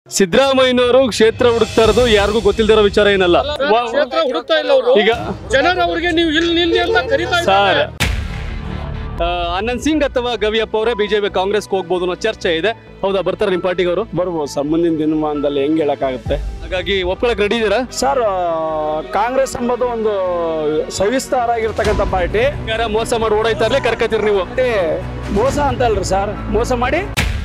ಸಿದ್ದರಾಮಯ್ಯನವರು ಕ್ಷೇತ್ರ ಹುಡುಕ್ತಾ ಇರೋದು ಯಾರಿಗೂ ಗೊತ್ತಿಲ್ದಿರೋ ವಿಚಾರ ಏನಲ್ಲ ವಾ- ಕ್ಷೇತ್ರ ಹುಡುಕ್ತಾ ಇಲ್ಲ ಅವರು ಈಗ ಜನರು ಅವ್ರಿಗೆ ನೀವು ಇಲ್ಲಿ ನಿಲ್ಲಿ ಅಂತ ಕರಿತಾ ಇದ್ದಾರೆ ಸರ್ ಆ, ಆನಂದ್ ಸಿಂಗ್ ಅಥವಾ ಗವಿಯಪ್ಪ ಅವರೇ ಬಿಜೆಪಿ ಕಾಂಗ್ರೆಸ್ಗೆ ಹೋಗ್ಬೋದು ಅನ್ನೋ ಚರ್ಚೆ ಇದೆ ಹೌದಾ ಬರ್ತಾರೆ ನಿಮ್ಮ ಪಾರ್ಟಿಗೆ ಅವರು ಬರ್ಬೋದು ಸರ್ ಮುಂದಿನ ದಿನಮಾನದಲ್ಲಿ ಹೆಂಗ್ ಹೇಳಕ್ಕಾಗುತ್ತೆ ಹಾಗಾಗಿ ಒಪ್ಕೊಳಕ್ ರೆಡಿ ಇದ್ದೀರಾ ಸರ್ ಕಾಂಗ್ರೆಸ್ ಎಂಬುದು ಒಂದು ಸವಿಸ್ತಾರ ಆಗಿರ್ತಕ್ಕಂಥ ಪಾರ್ಟಿ ಯಾರ ಮೋಸ ಮಾಡಿ ಓಡಾಯ್ತಾ ಇರ್ಲಿ ಕರ್ಕತ್ತೀರಿ ನೀವು ಮತ್ತೆ ಮೋಸ ಅಂತ ಅಲ್ರಿ ಸರ್ ಮೋಸ ಮಾಡಿ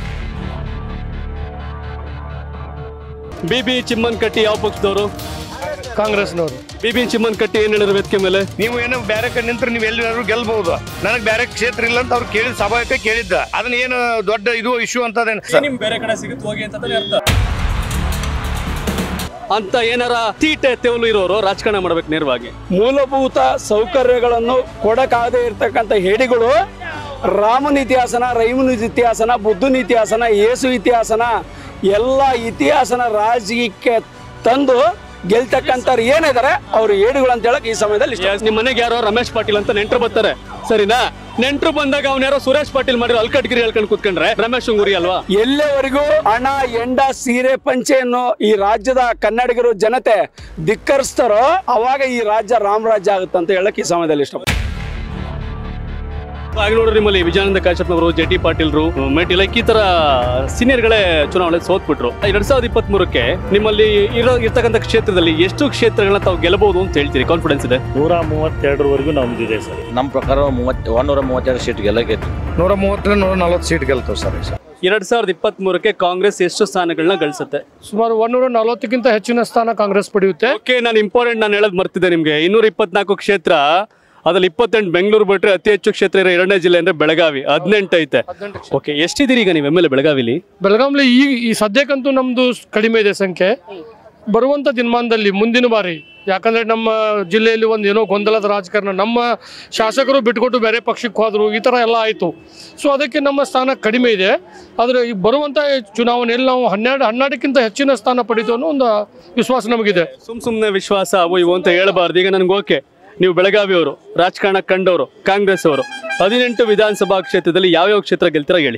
ಬಿ ಬಿ ಚಿಮ್ಮನ್ ಕಟ್ಟಿ ಯಾವ ಪಕ್ಷದವರು ಕಾಂಗ್ರೆಸ್ನವರು ಬಿ ಬಿ ಚಿಮ್ಮನ್ ಕಟ್ಟಿ ಏನ್ ಹೇಳಿದ್ರು ವೇದಿಕೆ ಮೇಲೆ ನೀವು ಏನೋ ಬೇರೆ ಕಡೆ ನಿಂತ್ರೆ ನೀವು ಎಲ್ಲರೂ ಗೆಲ್ಬಹುದು ನನಗೆ ಬೇರೆ ಕ್ಷೇತ್ರ ಇಲ್ಲ ಅಂತ ಅವ್ರು ಕೇಳಿದ ಸ್ವಾಭಾವಿಕ ಕೇಳಿದ್ದ ಅದನ್ನ ಏನು ದೊಡ್ಡ ಇದು ಇಶ್ಯೂ ಅಂತದೇನು ನಿಮ್ ಬೇರೆ ಕಡೆ ಸಿಗುತ್ತೆ ಹೋಗಿ ಅಂತ ಅರ್ಥ ಅಂತ ಏನಾರ ತೀಟೆ ತೆವಲು ಇರೋರು ರಾಜಕಾರಣ ಮಾಡ್ಬೇಕು ನೇರವಾಗಿ ಮೂಲಭೂತ ಸೌಕರ್ಯಗಳನ್ನು ಕೊಡಕ್ಕಾಗದೇ ಇರ್ತಕ್ಕಂಥ ಹೇಡಿಗಳು ರಾಮನ ಇತಿಹಾಸನ ರೈಮನ ಇತಿಹಾಸನ ಬುದ್ಧನ ಇತಿಹಾಸನ ಯೇಸು ಇತಿಹಾಸನ ಎಲ್ಲ ಇತಿಹಾಸನ ರಾಜಕೀಯಕ್ಕೆ ತಂದು ಗೆಲ್ತಕ್ಕಂಥವ್ರು ಏನಿದ್ದಾರೆ ಅವ್ರು ಏಡುಗಳು ಅಂತ ಹೇಳಕ್ ಈ ಸಮಯದಲ್ಲಿ ಇಷ್ಟ ನಿಮ್ ಮನೆಗೆ ಯಾರೋ ರಮೇಶ್ ಪಾಟೀಲ್ ಅಂತ ನೆಂಟರು ಬರ್ತಾರೆ ಸರಿನಾ ನೆಂಟರು ಬಂದಾಗ ಅವ್ನ ಯಾರೋ ಸುರೇಶ್ ಪಾಟೀಲ್ ಮಾಡಿರೋ ಅಲ್ಕಟ್ಗಿರಿ ಹೇಳ್ಕೊಂಡು ಕೂತ್ಕೊಂಡ್ರೆ ರಮೇಶ್ ಉಂಗುರಿ ಅಲ್ವಾ ಎಲ್ಲಿವರೆಗೂ ಹಣ ಎಂಡ ಸೀರೆ ಪಂಚೆಯನ್ನು ಈ ರಾಜ್ಯದ ಕನ್ನಡಿಗರು ಜನತೆ ಧಿಕ್ಕರಿಸ್ತಾರೋ ಅವಾಗ ಈ ರಾಜ್ಯ ರಾಮರಾಜ್ಯ ಆಗುತ್ತೆ ಅಂತ ಹೇಳಕ್ ಈ ಸಮಯದಲ್ಲಿ ಇಷ್ಟ ಹಾಗೆ ನೋಡ್ರಿ ನಿಮ್ಮಲ್ಲಿ ವಿಜಯಾನಂದ ಕಾಶ್ಯಪ್ನವರು ಜೆ ಟಿ ಪಾಟೀಲ್ರು ಮೇಟಿ ಲೈಕ್ ಈ ತರ ಸೀನಿಯರ್ಗಳೇ ಚುನಾವಣೆ ಸೋತ್ಬಿಟ್ರು ಎರಡ್ ಸಾವಿರದ ಇಪ್ಪತ್ತ್ ಮೂರಕ್ಕೆ ನಿಮ್ಮಲ್ಲಿ ಇರೋ ಇರ್ತಕ್ಕಂಥ ಕ್ಷೇತ್ರದಲ್ಲಿ ಎಷ್ಟು ಕ್ಷೇತ್ರಗಳನ್ನ ತಾವು ಗೆಲ್ಲಬಹುದು ಅಂತ ಹೇಳ್ತೀರಿ ಕಾನ್ಫಿಡೆನ್ಸ್ ಇದೆ ನೂರ ಮೂವತ್ತೆರಡರವರೆಗೂ ನಮ್ದಿದೆ ಸರ್ ನಮ್ಮ ಪ್ರಕಾರ ಮೂವತ್ ಒಂದೂರ ಮೂವತ್ತೆರಡು ಸೀಟ್ ಗೆಲ್ಲಕೈತಿ ನೂರ ಮೂವತ್ತರಿಂದ ನೂರ ನಲವತ್ತು ಸೀಟ್ ಗೆಲ್ತಾವ ಸರ್ ಎರಡ್ ಸಾವಿರದ ಇಪ್ಪತ್ತ್ ಮೂರಕ್ಕೆ ಕಾಂಗ್ರೆಸ್ ಎಷ್ಟು ಸ್ಥಾನಗಳನ್ನ ಗಳಿಸುತ್ತೆ ಸುಮಾರು ಒಂದೂರ ನಲವತ್ತಕ್ಕಿಂತ ಹೆಚ್ಚಿನ ಸ್ಥಾನ ಕಾಂಗ್ರೆಸ್ ಪಡೆಯುತ್ತೆ ಓಕೆ ನಾನು ಇಂಪಾರ್ಟೆಂಟ್ ನಾನು ಹೇಳೋದು ಮರ್ತಿದ್ದೆ ನಿಮಗೆ ಇನ್ನೂರ ಇಪ್ಪತ್ನಾಲ್ಕು ಕ್ಷೇತ್ರ ಅದ್ರಲ್ಲಿ ಇಪ್ಪತ್ತೆಂಟು ಬೆಂಗಳೂರು ಬಿಟ್ರೆ ಅತಿ ಹೆಚ್ಚು ಕ್ಷೇತ್ರ ಇರೋ ಎರಡನೇ ಜಿಲ್ಲೆ ಅಂದ್ರೆ ಬೆಳಗಾವಿ ಹದಿನೆಂಟು ಐತೆ ಓಕೆ ಎಷ್ಟಿದ್ದೀರಿ ಈಗ ನೀವು ಎಮ್ ಎಲ್ ಎ ಬೆಳಗಾವಿಲಿ ಬೆಳಗಾಂಲಿ ಈ ಈ ಸದ್ಯಕ್ಕಂತೂ ನಮ್ದು ಕಡಿಮೆ ಇದೆ ಸಂಖ್ಯೆ ಬರುವಂತ ದಿನಮಾನದಲ್ಲಿ ಮುಂದಿನ ಬಾರಿ ಯಾಕಂದ್ರೆ ನಮ್ಮ ಜಿಲ್ಲೆಯಲ್ಲಿ ಒಂದು ಏನೋ ಗೊಂದಲದ ರಾಜಕಾರಣ ನಮ್ಮ ಶಾಸಕರು ಬಿಟ್ಕೊಟ್ಟು ಬೇರೆ ಪಕ್ಷಕ್ಕೆ ಹೋದ್ರು ಈ ಥರ ಎಲ್ಲ ಆಯಿತು ಸೊ ಅದಕ್ಕೆ ನಮ್ಮ ಸ್ಥಾನ ಕಡಿಮೆ ಇದೆ ಆದರೆ ಈ ಬರುವಂಥ ಚುನಾವಣೆಯಲ್ಲಿ ನಾವು ಹನ್ನೆರಡು ಹನ್ನೆರಡಕ್ಕಿಂತ ಹೆಚ್ಚಿನ ಸ್ಥಾನ ಪಡೀತು ಅನ್ನೋ ಒಂದು ವಿಶ್ವಾಸ ನಮಗಿದೆ ಸುಮ್ ಸುಮ್ಮನೆ ವಿಶ್ವಾಸ ಅವು ಇವು ಅಂತ ಹೇಳ್ಬಾರ್ದು ಈಗ ನನಗೆ ಓಕೆ ನೀವು ಬೆಳಗಾವಿಯವರು ರಾಜಕಾರಣ ಕಂಡವರು ಕಾಂಗ್ರೆಸ್ ಅವರು ಹದಿನೆಂಟು ವಿಧಾನಸಭಾ ಕ್ಷೇತ್ರದಲ್ಲಿ ಯಾವ್ಯಾವ ಕ್ಷೇತ್ರ ಗೆಲ್ತೀರಾ ಹೇಳಿ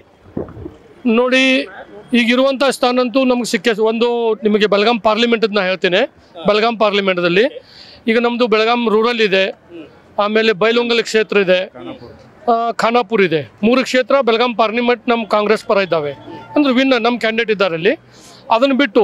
ನೋಡಿ ಈಗಿರುವಂಥ ಸ್ಥಾನ ಅಂತೂ ನಮ್ಗೆ ಸಿಕ್ಕ ಒಂದು ನಿಮಗೆ ಬೆಳಗಾಂ ಪಾರ್ಲಿಮೆಂಟ್ ನಾ ಹೇಳ್ತೇನೆ ಬೆಳಗಾಂ ಪಾರ್ಲಿಮೆಂಟ್ದಲ್ಲಿ ಈಗ ನಮ್ಮದು ಬೆಳಗಾಂ ರೂರಲ್ ಇದೆ ಆಮೇಲೆ ಬೈಲೊಂಗಲ್ ಕ್ಷೇತ್ರ ಇದೆ ಆ, ಖಾನಾಪುರ್ ಇದೆ ಮೂರು ಕ್ಷೇತ್ರ ಬೆಳಗಾಂ ಪಾರ್ಲಿಮೆಂಟ್ ನಮ್ಮ ಕಾಂಗ್ರೆಸ್ ಪರ ಇದ್ದಾವೆ ಅಂದ್ರೆ ವಿನ್ ನಮ್ಮ ಕ್ಯಾಂಡಿಡೇಟ್ ಇದ್ದಾರೆ ಅಲ್ಲಿ ಅದನ್ನು ಬಿಟ್ಟು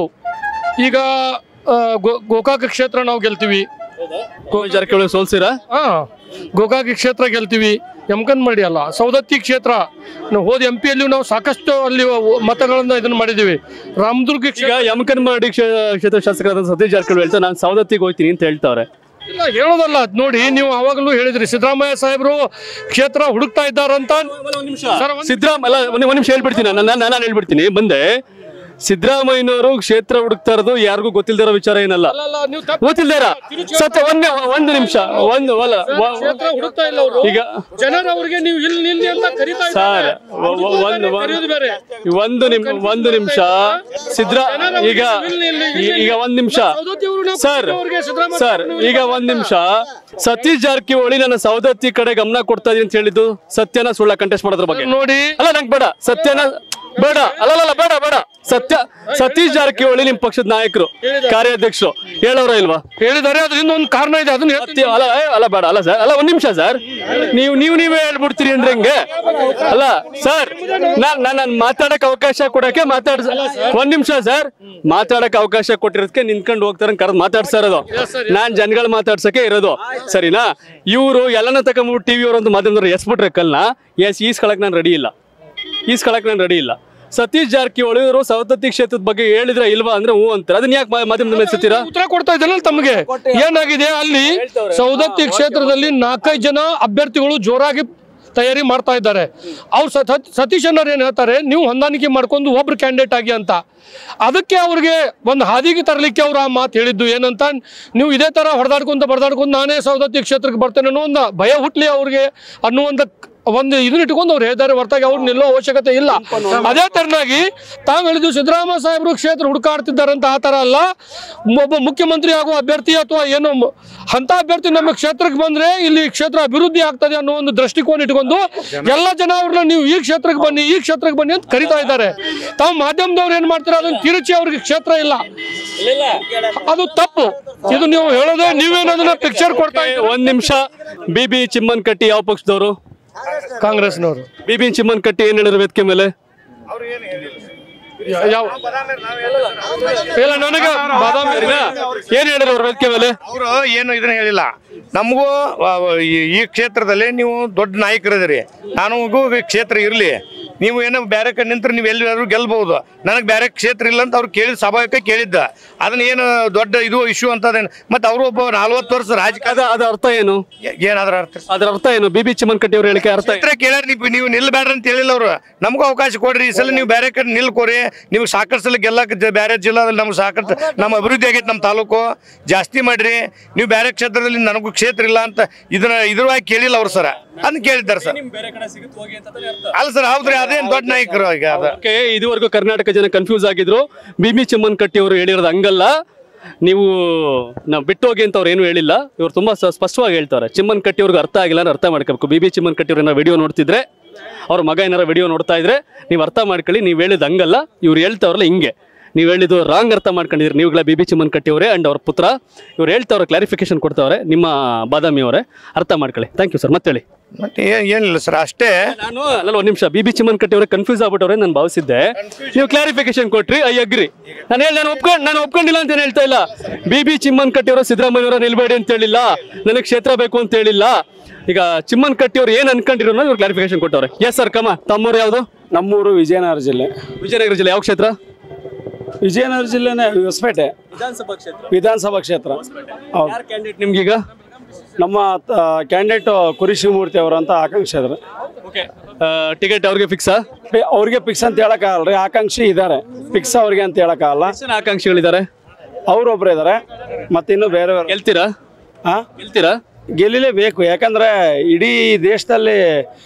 ಈಗ ಆ, ಗೋ- ಗೋಕಾಕ ಕ್ಷೇತ್ರ ನಾವು ಗೆಲ್ತೀವಿ ರಮೇಶ್ ಜಾರಕಿಹೊಳಿ ಸೋಲ್ಸಿರಾ ಹಾ ಗೋಕಾಕಿ ಕ್ಷೇತ್ರ ಗೆಲ್ತೀವಿ ಯಮಕನ್ ಮಾಡಿ ಅಲ್ಲ ಸೌದತ್ತಿ ಕ್ಷೇತ್ರ ನಾವು ಹೋದ ಎಂ ಪಿಯಲ್ಲಿ ನಾವು ಸಾಕಷ್ಟು ಅಲ್ಲಿ ಮತಗಳನ್ನ ಇದನ್ನ ಮಾಡಿದೀವಿ ರಾಮದುರ್ಗ ಈಗ ಕ್ಷೇತ್ರ ಯಮಕನ್ಮರಡಿ ಕ್ಷೇ- ಕ್ಷೇತ್ರ ಶಾಸಕರಾದ ಸತೀಶ್ ಜಾರಕಿಹೊಳಿ ಹೇಳ್ತಾ ನಾನು ಸವದತ್ತಿಗೆ ಹೋಗ್ತೀನಿ ಅಂತ ಹೇಳ್ತಾವ್ರೆ ಇಲ್ಲ ಹೇಳೋದಲ್ಲ ಅದ್ ನೋಡಿ ನೀವು ಅವಾಗಲೂ ಹೇಳಿದ್ರಿ ಸಿದ್ದರಾಮಯ್ಯ ಸಾಹೇಬರು ಕ್ಷೇತ್ರ ಹುಡುಕ್ತಾ ಇದ್ದಾರಂತ ಸರ್, ಒಂದ್- ಸಿದ್ದರಾಮ ಅಲ್ಲ ಒಂದ್ ಒಂದ್ ನಿಮಿಷ ಹೇಳ್ಬಿಡ್ತೀನಿ ನಾನು ನಾನು ಹೇಳ್ಬಿಡ್ತೀನಿ ಬಂದೆ ಸಿದ್ದರಾಮಯ್ಯನವರು ಕ್ಷೇತ್ರ ಹುಡುಕ್ತಾ ಇರೋದು ಯಾರಿಗೂ ಗೊತ್ತಿಲ್ದಿರೋ ವಿಚಾರ ಏನಲ್ಲ ಅಲ್ಲ, ಅಲ್ಲ, ನೀವು ತಪ್ಪು- ಗೊತ್ತಿಲ್ದಾರ ಸತ್ಯ ಒಂದೇ ಒಂದು ನಿಮಿಷ ಒಂದು ಅಲ್ಲ ವ- ಕ್ಷೇತ್ರ ಹುಡುಕ್ತಾ ಇಲ್ಲ ಅವರು ಈಗ ಜನರು ಅವ್ರಿಗೆ ನೀವು ಇಲ್ಲಿ ನಿಲ್ಲಿ ಅಂತ ಕರಿತಾ ಸರ್ ಇದ್ದಾರೆ ವ- ವ- ಒಂದು ಕರೆಯೋದು ಬೇರೆ ಒಂದು ನಿಮ್ ಒಂದು ನಿಮಿಷ ಸಿದ್ರಾ ಈಗ ಈ- ಈಗ ಒಂದ್ ನಿಮಿಷ ಸೌದತ್ತಿ ಅವರು ನಾವು ಸರ್ ಅವ್ರಿಗೆ ಸಿದ್ದರಾಮಯ್ಯ ಸರ್ ಈಗ ಒಂದ್ ನಿಮಿಷ ಸತೀಶ್ ಜಾರಕಿಹೊಳಿ ನನ್ನ ಸೌದತ್ತಿ ಕಡೆ ಗಮನ ಕೊಡ್ತಾ ಇದೀನಿ ಅಂತ ಹೇಳಿದ್ದು ಸತ್ಯನ ಸುಳ್ಳ ಕಂಟೆಸ್ಟ್ ಮಾಡೋದ್ರ ಬಗ್ಗೆ ನೋಡಿ ಅಲ್ಲ ನಂಗೆ ಬೇಡ ಸತ್ಯನ ಬೇಡ ಅಲ್ಲಲ್ಲ ಬೇಡ ಬೇಡ ಸತ್ಯ ಸತೀಶ್ ಜಾರಕಿಹೊಳಿ ನಿಮ್ ಪಕ್ಷದ ನಾಯಕರು ಕಾರ್ಯಾಧ್ಯಕ್ಷರು ಹೇಳೋರ ಇಲ್ವಾ ಹೇಳಿದ್ದಾರೆ ಅದರಿಂದ ಒಂದು ಕಾರಣ ಇದೆ ಅದನ್ನ ಹೇಳ್ತೀನಿ. ಸತ್ಯ ಅಲ್ಲ ಏ, ಅಲ್ಲ ಬೇಡ ಅಲ್ಲ ಸರ್ ಅಲ್ಲ ಒಂದ್ ನಿಮಿಷ ಸರ್ ನೀವು ನೀವು ನೀವೇ ಹೇಳ್ಬಿಡ್ತೀರಿ ಅಂದ್ರೆ ಹೆಂಗೆ ಅಲ್ಲ ಸರ್ ನಾನ್ ನಾನ್ ನಾನ್ ಮಾತಾಡಕ್ ಅವಕಾಶ ಕೊಡಕ್ಕೆ ಮಾತಾಡ್ ಒಂದ್ ನಿಮಿಷ ಸರ್ ಮಾತಾಡಕ್ ಅವಕಾಶ ಕೊಟ್ಟಿರೋದಕ್ಕೆ ನಿಂತ್ಕೊಂಡು ಹೋಗ್ತಾರ ಕರೆದು ಮಾತಾಡ್ತಾ ಇರೋದು ನಾನ್ ಜನಗಳು ಮಾತಾಡ್ಸಕ್ಕೆ ಇರೋದು ಸರಿನಾ ಇವರು ಎಲ್ಲನ ತಗೊಂಡ್ಬಿಟ್ಟು ಟಿವಿ ಅವ್ರು ಅಂತ ಮಾಧ್ಯಮದವ್ರು ಎಸ್ಬಿಟ್ರೆ ಕಲ್ನ ಎಸ್ ಈಸ್ಕೊಳಕ್ ನಾನು ರೆಡಿ ಇಲ್ಲ ಈಸ್ಕೊಳಕ್ ನಾನು ರೆಡಿ ಇಲ್ಲ ಸತೀಶ್ ಜಾರಕಿಹೊಳಿ ಅವರು ಸವದತ್ತಿ ಕ್ಷೇತ್ರದ ಬಗ್ಗೆ ಹೇಳಿದ್ರೆ ಇಲ್ವಾ ಅಂದ್ರೆ ಹ್ಞೂ ಅಂತಾರೆ ಅದನ್ನ ಯಾಕೆ ಮಾಧ್ಯಮದ ಮೇಲೆ ಎತ್ತೀರಾ ಉತ್ತರ ಕೊಡ್ತಾ ಇದ್ದಾನಲ್ಲ ತಮಗೆ ಏನಾಗಿದೆ ಅಲ್ಲಿ ಸೌದತ್ತಿ ಕ್ಷೇತ್ರದಲ್ಲಿ ನಾಲ್ಕೈದು ಜನ ಅಭ್ಯರ್ಥಿಗಳು ಜೋರಾಗಿ ತಯಾರಿ ಮಾಡ್ತಾ ಇದ್ದಾರೆ ಅವ್ರು ಸತ್- ಸತೀಶ್ ಅನ್ನೋರು ಏನು ಹೇಳ್ತಾರೆ ನೀವು ಹೊಂದಾಣಿಕೆ ಮಾಡ್ಕೊಂಡು ಒಬ್ರು ಕ್ಯಾಂಡಿಡೇಟ್ ಆಗಿ ಅಂತ ಅದಕ್ಕೆ ಅವ್ರಿಗೆ ಒಂದು ಹಾದಿಗೆ ತರಲಿಕ್ಕೆ ಅವ್ರು ಆ ಮಾತು ಹೇಳಿದ್ದು ಏನಂತ ನೀವು ಇದೇ ಥರ ಹೊಡೆದಾಡ್ಕೊಂತ ಬಡ್ದಾಡ್ಕೊಂಡು ನಾನೇ ಸೌದತ್ತಿ ಕ್ಷೇತ್ರಕ್ಕೆ ಬರ್ತೇನೆ ಅನ್ನೋ ಒಂದು ಭಯ ಹುಟ್ಲಿ ಅವ್ರಿಗೆ ಅನ್ನುವಂಥ ಒಂದು ಇದನ್ನ ಇಟ್ಕೊಂಡು ಅವ್ರು ಹೇಳ್ತಾರೆ ಹೊರತಾಗಿ ಅವ್ರು ನಿಲ್ಲೋ ಅವಶ್ಯಕತೆ ಇಲ್ಲ ಅದೇ ತರನಾಗಿ ತಾವು ಹೇಳಿದ್ದು ಸಿದ್ದರಾಮಯ್ಯ ಸಾಹೇಬರು ಕ್ಷೇತ್ರ ಹುಡುಕಾಡ್ತಿದ್ದಾರೆ ಅಂತ ಆ ಥರ ಅಲ್ಲ ಒಬ್ಬ ಮುಖ್ಯಮಂತ್ರಿ ಆಗುವ ಅಭ್ಯರ್ಥಿ ಅಥವಾ ಏನು ಮ- ಅಂತ ಅಭ್ಯರ್ಥಿ ನಮ್ಮ ಕ್ಷೇತ್ರಕ್ಕೆ ಬಂದ್ರೆ ಇಲ್ಲಿ ಕ್ಷೇತ್ರ ಅಭಿವೃದ್ಧಿ ಆಗ್ತದೆ ಅನ್ನೋ ಒಂದು ದೃಷ್ಟಿಕೋನ ಇಟ್ಕೊಂಡು ಎಲ್ಲ ಜನ ಅವ್ರನ್ನ ನೀವು ಈ ಕ್ಷೇತ್ರಕ್ಕೆ ಬನ್ನಿ ಈ ಕ್ಷೇತ್ರಕ್ಕೆ ಬನ್ನಿ ಅಂತ ಕರಿತಾ ಇದ್ದಾರೆ ತಾವು ಮಾಧ್ಯಮದವ್ರು ಏನ್ ಮಾಡ್ತಾರೆ ಅದನ್ನ ತಿರುಚಿ ಅವ್ರಿಗೆ ಕ್ಷೇತ್ರ ಇಲ್ಲ ಅದು ತಪ್ಪು ಇದು ನೀವು ಹೇಳೋದೇ ನೀವೇನದನ್ನ ಪಿಕ್ಚರ್ ಕೊಡ್ತಾ ಇದ್ದೀರಾ. ಒಂದ್ ನಿಮಿಷ ಬಿ ಬಿ ಚಿಮ್ಮನ್ ಕಟ್ಟಿ ಯಾವ ಪಕ್ಷದವರು ಕಾಂಗ್ರೆಸ್ನವರು ಬಿ ಬಿ ಚಿಮ್ಮನ್ ಕಟ್ಟಿ ಏನ್ ಹೇಳಿದ್ರು ವೇದಿಕೆ ಮೇಲೆ ಯಾ- ಯಾವ ಇಲ್ಲ ನನಗೆ ಬಾದಾಮಿ ಏನ್ ಹೇಳಿದ್ರು ಅವ್ರ ವೇದಿಕೆ ಮೇಲೆ ಅವರು ಏನು ಇದನ್ನ ಹೇಳಿಲ್ಲ ನಮಗೂ ವ- ವ- ಈ- ಈ ಕ್ಷೇತ್ರದಲ್ಲಿ ನೀವು ದೊಡ್ಡ ನಾಯಕರಿದ್ದೀರಿ ನನಗೂ ಈ ಕ್ಷೇತ್ರ ಇರಲಿ ನೀವು ಏನೋ ಬೇರೆ ಕಡೆ ನಿಂತ್ರೆ ನೀವು ಎಲ್ಲಾದ್ರೂ ಗೆಲ್ಬಹುದು ನನಗೆ ಬೇರೆ ಕ್ಷೇತ್ರ ಇಲ್ಲ ಅಂತ ಅವ್ರು ಕೇಳಿದ ಸ್ವಾಭಾವಿಕ ಕೇಳಿದ್ದ ಅದನ್ನ ಏನು ದೊಡ್ಡ ಇದು ಇಶ್ಯೂ ಅಂತದೇನು ಮತ್ತೆ ಅವರು ಒಬ್ಬ ನಲ್ವತ್ತು ವರ್ಷ ರಾಜಕಾರಣ ಅದ ಅದ ಅರ್ಥ ಏನು ಏನಾದ್ರ ಅರ್ಥ ಅದ್ರ ಅರ್ಥ ಏನು ಬಿ ಬಿ ಚಿಮ್ಮನ್ ಕಟ್ಟಿ ಅವ್ರ ಹೇಳಿಕೆ ಅರ್ಥ ಏನು? ಕ್ಷೇತ್ರ ಕೇಳ್ಯಾರ ನೀವು ನೀವು ನಿಲ್ಬೇಡ್ರಿ ಅಂತ ಹೇಳಿಲ್ಲ ಅವರು ನಮಗೂ ಅವಕಾಶ ಕೊಡ್ರಿ ಈ ಸಲ ನೀವು ಬೇರೆ ಕಡೆ ನಿಲ್ಕೋರಿ ನೀವು ಸಾಕಷ್ಟು ಸಲ ಗೆಲ್ಲಕ್ಕೆ ಜ- ಬೇರೆ ಜಿಲ್ಲಾದಲ್ಲಿ ನಮ್ಗೆ ಸಾಕಷ್ಟು ನಮ್ಮ ಅಭಿವೃದ್ಧಿ ಆಗೈತೆ ನಮ್ಮ ತಾಲೂಕು ಜಾಸ್ತಿ ಮಾಡ್ರಿ ನೀವು ಬೇರೆ ಕ್ಷೇತ್ರದಲ್ಲಿ ನನಗೂ ಕ್ಷೇತ್ರ ಇಲ್ಲ ಅಂತ ಇದನ್ನ ಇದ್ರವಾಗಿ ಕೇಳಿಲ್ಲ ಅವ್ರು ಸರ ಅದನ್ನ ಕೇಳಿದ್ದಾರೆ ಸರ್ ಅಲ್ಲ ಸರ್ ಹೌದ್ರಿ ಅದೇನು ದೊಡ್ಡ ನಾಯಕರು ಈಗ ಅದ ಓಕೆ ಇದುವರೆಗೂ ಕರ್ನಾಟಕ ಜನ ಕನ್ಫ್ಯೂಸ್ ಆಗಿದ್ರು ಬಿ ಬಿ ಚಿಮ್ಮನ್ ಕಟ್ಟಿ ಅವರು ಹೇಳಿರೋದು ಹಂಗಲ್ಲ ನೀವು ನಾವು ಬಿಟ್ಟು ಹೋಗಿ ಅಂತ ಅವ್ರು ಏನು ಹೇಳಿಲ್ಲ ಇವ್ರು ತುಂಬಾ ಸ- ಸ್ಪಷ್ಟವಾಗಿ ಹೇಳ್ತಾರೆ ಚಿಮ್ಮನ್ ಕಟ್ಟಿ ಅವ್ರಿಗೆ ಅರ್ಥ ಆಗಿಲ್ಲ ಅಂದ್ರೆ ಅರ್ಥ ಮಾಡ್ಕೋಬೇಕು ಬಿ ಬಿ ಚಿಮ್ಮನ್ ಕಟ್ಟಿ ಅವ್ರನ್ನ ವಿಡಿಯೋ ನೋಡ್ತಿದ್ರೆ ಅವ್ರ ಮಗ ಏನಾರ ವಿಡಿಯೋ ನೋಡ್ತಾ ಇದ್ರೆ ನೀವು ಅರ್ಥ ಮಾಡ್ಕೊಳ್ಳಿ ನೀವು ಹೇಳಿದ ಹಂಗಲ್ಲ ಇವ್ರು ಹೇಳ್ತಾವ್ರಲ್ಲ ಹಿಂಗೆ ನೀವು ಹೇಳಿದ್ದು ರಾಂಗ್ ಅರ್ಥ ಮಾಡ್ಕೊಂಡಿದ್ರಿ ನೀವುಗಳ ಬಿ ಬಿ ಚಿಮ್ಮನ್ ಕಟ್ಟಿ ಅವರೇ ಅಂಡ್ ಅವ್ರ ಪುತ್ರ ಇವ್ರು ಹೇಳ್ತಾವ್ರೆ ಕ್ಲಾರಿಫಿಕೇಶನ್ ಕೊಡ್ತಾವ್ರೆ ನಿಮ್ಮ ಬಾದಾಮಿ ಅವರೇ ಅರ್ಥ ಮಾಡ್ಕೊಳ್ಳಿ ಥ್ಯಾಂಕ್ ಯು ಸರ್ ಮತ್ತೆ ಹೇಳಿ ಮತ್ತೆ ಏ- ಏನಿಲ್ಲ ಸರ್ ಅಷ್ಟೇ ನಾನು ಅಲ್ಲ ಒಂದ್ ನಿಮಿಷ ಬಿ ಬಿ ಚಿಮ್ಮನ್ ಕಟ್ಟಿ ಅವರೇ ಕನ್ಫ್ಯೂಸ್ ಆಗ್ಬಿಟ್ಟವ್ರೆ ನಾನು ಭಾವಿಸಿದ್ದೆ ನೀವು ಕ್ಲಾರಿಫಿಕೇಶನ್ ಕೊಟ್ರಿ ಐ ಅಗ್ರಿ ನಾನು ಹೇಳಿ ನಾನು ಒಪ್ಕೊಂಡು ನಾನು ಒಪ್ಕೊಂಡಿಲ್ಲ ಅಂತ ಏನ್ ಹೇಳ್ತಾ ಇಲ್ಲ ಬಿ ಬಿ ಚಿಮ್ಮನ್ ಕಟ್ಟಿ ಅವರು ಸಿದ್ದರಾಮಯ್ಯವರ ನಿಲ್ಬೇಡಿ ಅಂತ ಹೇಳಿಲ್ಲ ನನಗೆ ಕ್ಷೇತ್ರ ಬೇಕು ಅಂತ ಹೇಳಿಲ್ಲ ಈಗ ಚಿಮ್ಮನ್ ಕಟ್ಟಿ ಅವ್ರು ಏನ್ ಅನ್ಕೊಂಡಿರೋ ಅನ್ನೋದು ಇವ್ರು ಕ್ಲಾರಿಫಿಕೇಶನ್ ಕೊಟ್ಟವ್ರೆ ಎಸ್ ಸರ್ ಕಮ ತಮ್ಮೂರು ಯಾವುದು ನಮ್ಮೂರು ವಿಜಯನಗರ ಜಿಲ್ಲೆ ವಿಜಯನಗರ ಜಿಲ್ಲೆ ಯಾವ ಕ್ಷೇತ್ರ ವಿಜಯನಗರ ಜಿಲ್ಲೆನೇ ಹೊಸಪೇಟೆ ವಿಧಾನಸಭಾ ಕ್ಷೇತ್ರ ವಿಧಾನಸಭಾ ಕ್ಷೇತ್ರ ಹೌದು ಯಾರು ಕ್ಯಾಂಡಿಡೇಟ್ ನಿಮ್ಗೀಗ ನಮ್ಮ ಕ್ಯಾಂಡಿಡೇಟ್ ಕುರಿ ಶಿವಮೂರ್ತಿ ಅವರು ಅಂತ ಆಕಾಂಕ್ಷಿ ಇದ್ದಾರೆ ಓಕೆ ಟಿಕೆಟ್ ಅವ್ರಿಗೆ ಫಿಕ್ಸಾ ಏ, ಅವ್ರಿಗೆ ಫಿಕ್ಸ್ ಅಂತ ಹೇಳಕ್ಕಾಗಲ್ಲ ರೀ ಆಕಾಂಕ್ಷಿ ಇದ್ದಾರೆ ಫಿಕ್ಸ್ ಅವ್ರಿಗೆ ಅಂತ ಹೇಳಕ್ಕಾಗಲ್ಲ ಆಕಾಂಕ್ಷಿಗಳಿದ್ದಾರೆ ಅವ್ರೊಬ್ರು ಇದ್ದಾರೆ ಮತ್ತಿನ್ನು ಬೇರೆ ಬೇರೆ ಗೆಲ್ತೀರಾ ಹಾಂ ಗೆಲ್ತೀರಾ ಗೆಲ್ಲಲೇಬೇಕು ಯಾಕಂದ್ರೆ ಇಡೀ ದೇಶದಲ್ಲಿ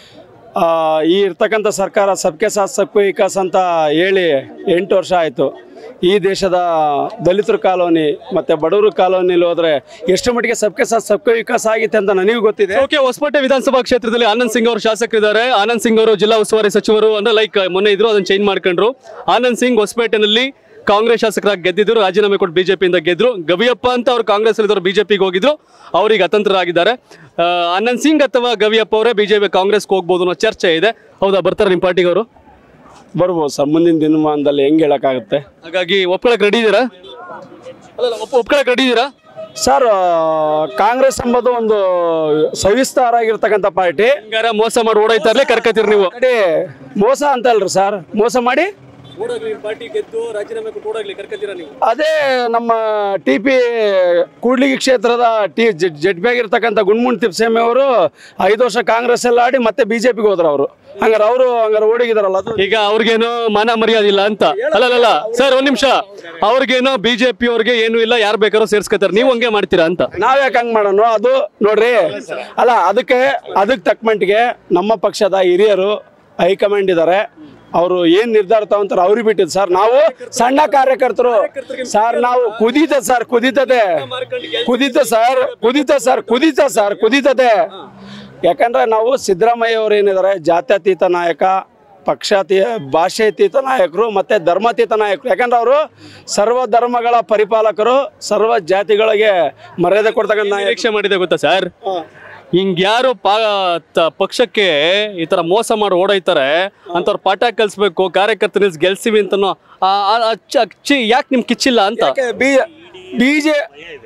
ಆ, ಈ ಇರ್ತಕ್ಕಂಥ ಸರ್ಕಾರ ಸಬ್ಕೆ ಸಾಥ್ ಸಬ್ಕೆ ವಿಕಾಸ್ ಅಂತ ಹೇಳಿ ಎಂಟು ವರ್ಷ ಆಯಿತು ಈ ದೇಶದ ದಲಿತರ ಕಾಲೋನಿ ಮತ್ತು ಬಡವರ ಕಾಲೋನಿಲಿ ಹೋದ್ರೆ ಎಷ್ಟು ಮಟ್ಟಿಗೆ ಸಬ್ಕೆ ಸಾಥ್ ಸಬ್ಕೆ ವಿಕಾಸ್ ಆಗಿತ್ತೆ ಅಂತ ನನಗೂ ಗೊತ್ತಿದೆ ಓಕೆ ಹೊಸಪೇಟೆ ವಿಧಾನಸಭಾ ಕ್ಷೇತ್ರದಲ್ಲಿ ಆನಂದ್ ಸಿಂಗ್ ಅವರು ಶಾಸಕರಿದ್ದಾರೆ ಆನಂದ್ ಸಿಂಗ್ ಅವರು ಜಿಲ್ಲಾ ಉಸ್ತುವಾರಿ ಸಚಿವರು ಅಂದ್ರೆ ಲೈಕ್ ಮೊನ್ನೆ ಇದ್ರು ಅದನ್ನ ಚೇಂಜ್ ಮಾಡ್ಕೊಂಡ್ರು ಆನಂದ್ ಸಿಂಗ್ ಹೊಸಪೇಟೆನಲ್ಲಿ ಕಾಂಗ್ರೆಸ್ ಶಾಸಕರಾಗಿ ಗೆದ್ದಿದ್ರು ರಾಜೀನಾಮೆ ಕೊಟ್ಟು ಬಿಜೆಪಿಯಿಂದ ಗೆದ್ರು ಗವಿಯಪ್ಪ ಅಂತ ಅವರು ಕಾಂಗ್ರೆಸ್ ಇದ್ದವರು ಬಿಜೆಪಿಗೆ ಹೋಗಿದ್ರು ಅವ್ರಿಗೆ ಅತಂತ್ರರಾಗಿದ್ದಾರೆ ಆ, ಆನಂದ್ ಸಿಂಗ್ ಅಥವಾ ಗವಿಯಪ್ಪ ಅವರೇ ಬಿಜೆಪಿ ಕಾಂಗ್ರೆಸ್ಗೆ ಹೋಗ್ಬೋದು ಅನ್ನೋ ಚರ್ಚೆ ಇದೆ ಹೌದಾ ಬರ್ತಾರೆ ನಿಮ್ಮ ಪಾರ್ಟಿಗೆ ಅವರು ಬರ್ಬೋದು ಸರ್ ಮುಂದಿನ ದಿನಮಾನದಲ್ಲಿ ಹೆಂಗೆ ಹೇಳೋಕ್ಕಾಗುತ್ತೆ ಹಾಗಾಗಿ ಒಪ್ಕೊಳಕ್ ರೆಡಿ ಇದ್ದೀರಾ ಅಲ್ಲ ಒಪ್ ಒಪ್ಕೊಳಕ್ ರೆಡಿ ಇದ್ದೀರಾ ಸರ್ ಆ, ಕಾಂಗ್ರೆಸ್ ಎಂಬುದು ಒಂದು ಸವಿಸ್ತಾರ ಆಗಿರ್ತಕ್ಕಂಥ ಪಾರ್ಟಿ ಹಂಗಾರ ಮೋಸ ಮಾಡಿ ಓಡಾಯ್ತಾ ಇರ್ಲಿ ಕರ್ಕತ್ತೀರಿ ನೀವು ಕಡೆ ಮೋಸ ಅಂತ ಅಲ್ರಿ ಸರ್ ಮೋಸ ಮಾಡಿ ಪಾರ್ಟಿ ಗೆದ್ದು ರಾಜೀನಾಮೆ ಕೊಟ್ಟು ಓಡಾಗ್ಲಿ ಕರ್ಕತ್ತೀರಾ ನೀವು ಅದೇ ನಮ್ಮ ಟಿ ಪಿ ಕೂಡ್ಲಿಗಿ ಕ್ಷೇತ್ರದ ಟಿ ಜಡ್ ಬ್ಯಾಗ್ ಇರ್ತಕ್ಕಂಥ ಗುಣ್ಮುಣ್ ತಿಪ್ಸೇಮಿ ಅವರು ಐದು ವರ್ಷ ಕಾಂಗ್ರೆಸ್ ಎಲ್ಲ ಆಡಿ ಮತ್ತೆ ಬಿಜೆಪಿಗೆ ಹೋದ್ರು ಅವರು ಹಂಗಾರೆ ಅವರು ಹಂಗಾರೆ ಓಡಿಗಿದಾರಲ್ಲ ಅದು ಈಗ ಅವ್ರಿಗೇನೋ ಮಾನ ಮರ್ಯಾದೆ ಇಲ್ಲ ಅಂತ ಅಲ್ಲಲ್ಲ ಸರ್ ಒಂದ್ ನಿಮಿಷ ಅವ್ರಿಗೇನೋ ಬಿಜೆಪಿ ಅವ್ರಿಗೆ ಏನು ಇಲ್ಲ ಯಾರು ಬೇಕಾದ್ರೂ ಸೇರ್ಸ್ಕೊತಾರೆ ನೀವು ಹಂಗೆ ಮಾಡ್ತೀರಾ ಅಂತ ನಾವ್ ಯಾಕೆ ಹಂಗ್ ಮಾಡೋಣ ಅದು ನೋಡ್ರಿ ಅಲ್ಲ ಅದಕ್ಕೆ ಅದಕ್ಕೆ ತಕ್ಕ ಮಟ್ಟಿಗೆ ನಮ್ಮ ಪಕ್ಷದ ಹಿರಿಯರು ಹೈಕಮಾಂಡ್ ಇದ್ದಾರೆ ಅವರು ಏನ್ ನಿರ್ಧಾರ ತಗೊಂತಾರೆ ಅವ್ರಿಗೆ ಬಿಟ್ಟಿದ್ದು ಸರ್ ನಾವು ಸಣ್ಣ ಕಾರ್ಯಕರ್ತರು ಸರ್ ನಾವು ಕುದೀತ ಸರ್ ಕುದೀತದೆ ಕುದೀತ ಸರ್ ಕುದೀತ ಸರ್ ಕುದೀತ ಸರ್ ಕುದೀತದೆ ಯಾಕಂದ್ರೆ ನಾವು ಸಿದ್ದರಾಮಯ್ಯ ಅವರು ಏನಿದ್ದಾರೆ ಜಾತ್ಯತೀತ ನಾಯಕ ಪಕ್ಷಾತೀತ ಭಾಷಾತೀತ ನಾಯಕರು ಮತ್ತೆ ಧರ್ಮಾತೀತ ನಾಯಕರು ಯಾಕಂದ್ರೆ ಅವರು ಸರ್ವ ಧರ್ಮಗಳ ಪರಿಪಾಲಕರು ಸರ್ವ ಜಾತಿಗಳಿಗೆ ಮರ್ಯಾದೆ ಕೊಡ್ತಕ್ಕಂಥ ನಾಯಕ ನಿರೀಕ್ಷೆ ಮಾಡಿದೆ ಗೊತ್ತಾ ಸರ್ ಹಿಂಗ್ ಯಾರು ಪಾ ತ- ಪಕ್ಷಕ್ಕೆ ಈ ತರ ಮೋಸ ಮಾಡಿ ಓಡೈತಾರೆ ಅಂತವ್ರ ಪಾಠ ಕಲಿಸ್ಬೇಕು ಕಾರ್ಯಕರ್ತ ನಿಲ್ಸಿ ಗೆಲ್ಸಿವಿ ಅಂತನೋ ಆ- ಆ- ಅಚ್ಚ- ಅಚ್ಚಿ ಯಾಕೆ ನಿಮ್ ಕಿಚ್ಚಿಲ್ಲ ಅಂತ ಬಿ ಬಿಜೆ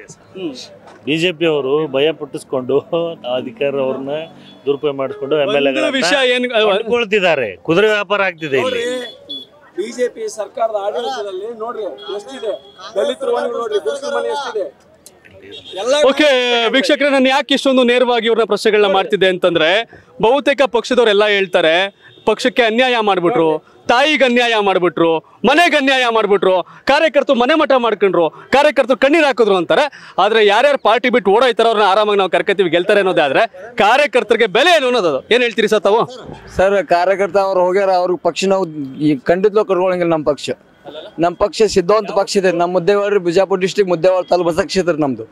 ಬಿಜೆಪಿ ಅವರು ಭಯ ಪಟ್ಟಿಸ್ಕೊಂಡು ಅಧಿಕಾರ ಅವ್ರನ್ನ ದುರುಪಯೋಗ ಮಾಡಿಸ್ಕೊಂಡು ಎಮ್ ಎಲ್ ಒಂದು ವಿಷಯ ಏನ್ ಕೊಂಡ್ಕೊಳ್ತಿದ್ದಾರೆ ಕುದುರೆ ವ್ಯಾಪಾರ ಆಗ್ತಿದೆ ಇಲ್ಲಿ ಬಿಜೆಪಿ ಸರ್ಕಾರದ ಆಡಳಿತದಲ್ಲಿ ನೋಡ್ರಿ ಎಷ್ಟಿದೆ ದಲಿತರು ನೋಡ್ರಿ ಮನೆ ಎಷ್ಟಿದೆ ಓಕೆ ವೀಕ್ಷಕರೇ ನಾನು ಯಾಕೆ ಇಷ್ಟೊಂದು ನೇರವಾಗಿ ಇವ್ರನ್ನ ಪ್ರಶ್ನೆಗಳನ್ನ ಮಾಡ್ತಿದ್ದೆ ಅಂತಂದ್ರೆ ಬಹುತೇಕ ಪಕ್ಷದವರೆಲ್ಲ ಹೇಳ್ತಾರೆ ಪಕ್ಷಕ್ಕೆ ಅನ್ಯಾಯ ಮಾಡ್ಬಿಟ್ರು ತಾಯಿಗೆ ಅನ್ಯಾಯ ಮಾಡ್ಬಿಟ್ರು ಮನೆಗೆ ಅನ್ಯಾಯ ಮಾಡ್ಬಿಟ್ರು ಕಾರ್ಯಕರ್ತರು ಮನೆ ಮಠ ಮಾಡ್ಕೊಂಡ್ರು ಕಾರ್ಯಕರ್ತರು ಕಣ್ಣೀರು ಹಾಕಿದ್ರು ಅಂತಾರೆ ಆದ್ರೆ ಯಾರ್ಯಾರು ಪಾರ್ಟಿ ಬಿಟ್ಟು ಓಡೋಯ್ತಾರೋ ಅವ್ರನ್ನ ಆರಾಮಾಗಿ ನಾವು ಕರ್ಕತೀವಿ ಗೆಲ್ತಾರೆ ಅನ್ನೋದೇ ಆದ್ರೆ ಕಾರ್ಯಕರ್ತರಿಗೆ ಬೆಲೆ ಏನು ಅನ್ನೋದು ಏನ್ ಹೇಳ್ತೀರಿ ಸರ್ ತಾವು ಸರ್ ಕಾರ್ಯಕರ್ತ ಅವ್ರು ಹೋಗ್ಯಾರ ಅವ್ರ ಪಕ್ಷ ನಾವು ಈ ಖಂಡಿತಲೂ ಕರ್ಕೊಳಂಗಿಲ್ಲ ನಮ್ಮ ಪಕ್ಷ ನಮ್ಮ ಪಕ್ಷ ಸಿದ್ಧಾಂತ ಪಕ್ಷ ಇದೆ ನಮ್ಮ ಮುದ್ದೇವಾಡ್ರಿ ಬಿಜಾಪುರ ಡಿಸ್ಟಿಕ್ ಮುದ್ದೇವಾಡ ತಾಲೂಕು ಕ್ಷೇತ್ರ ನಮ್ದು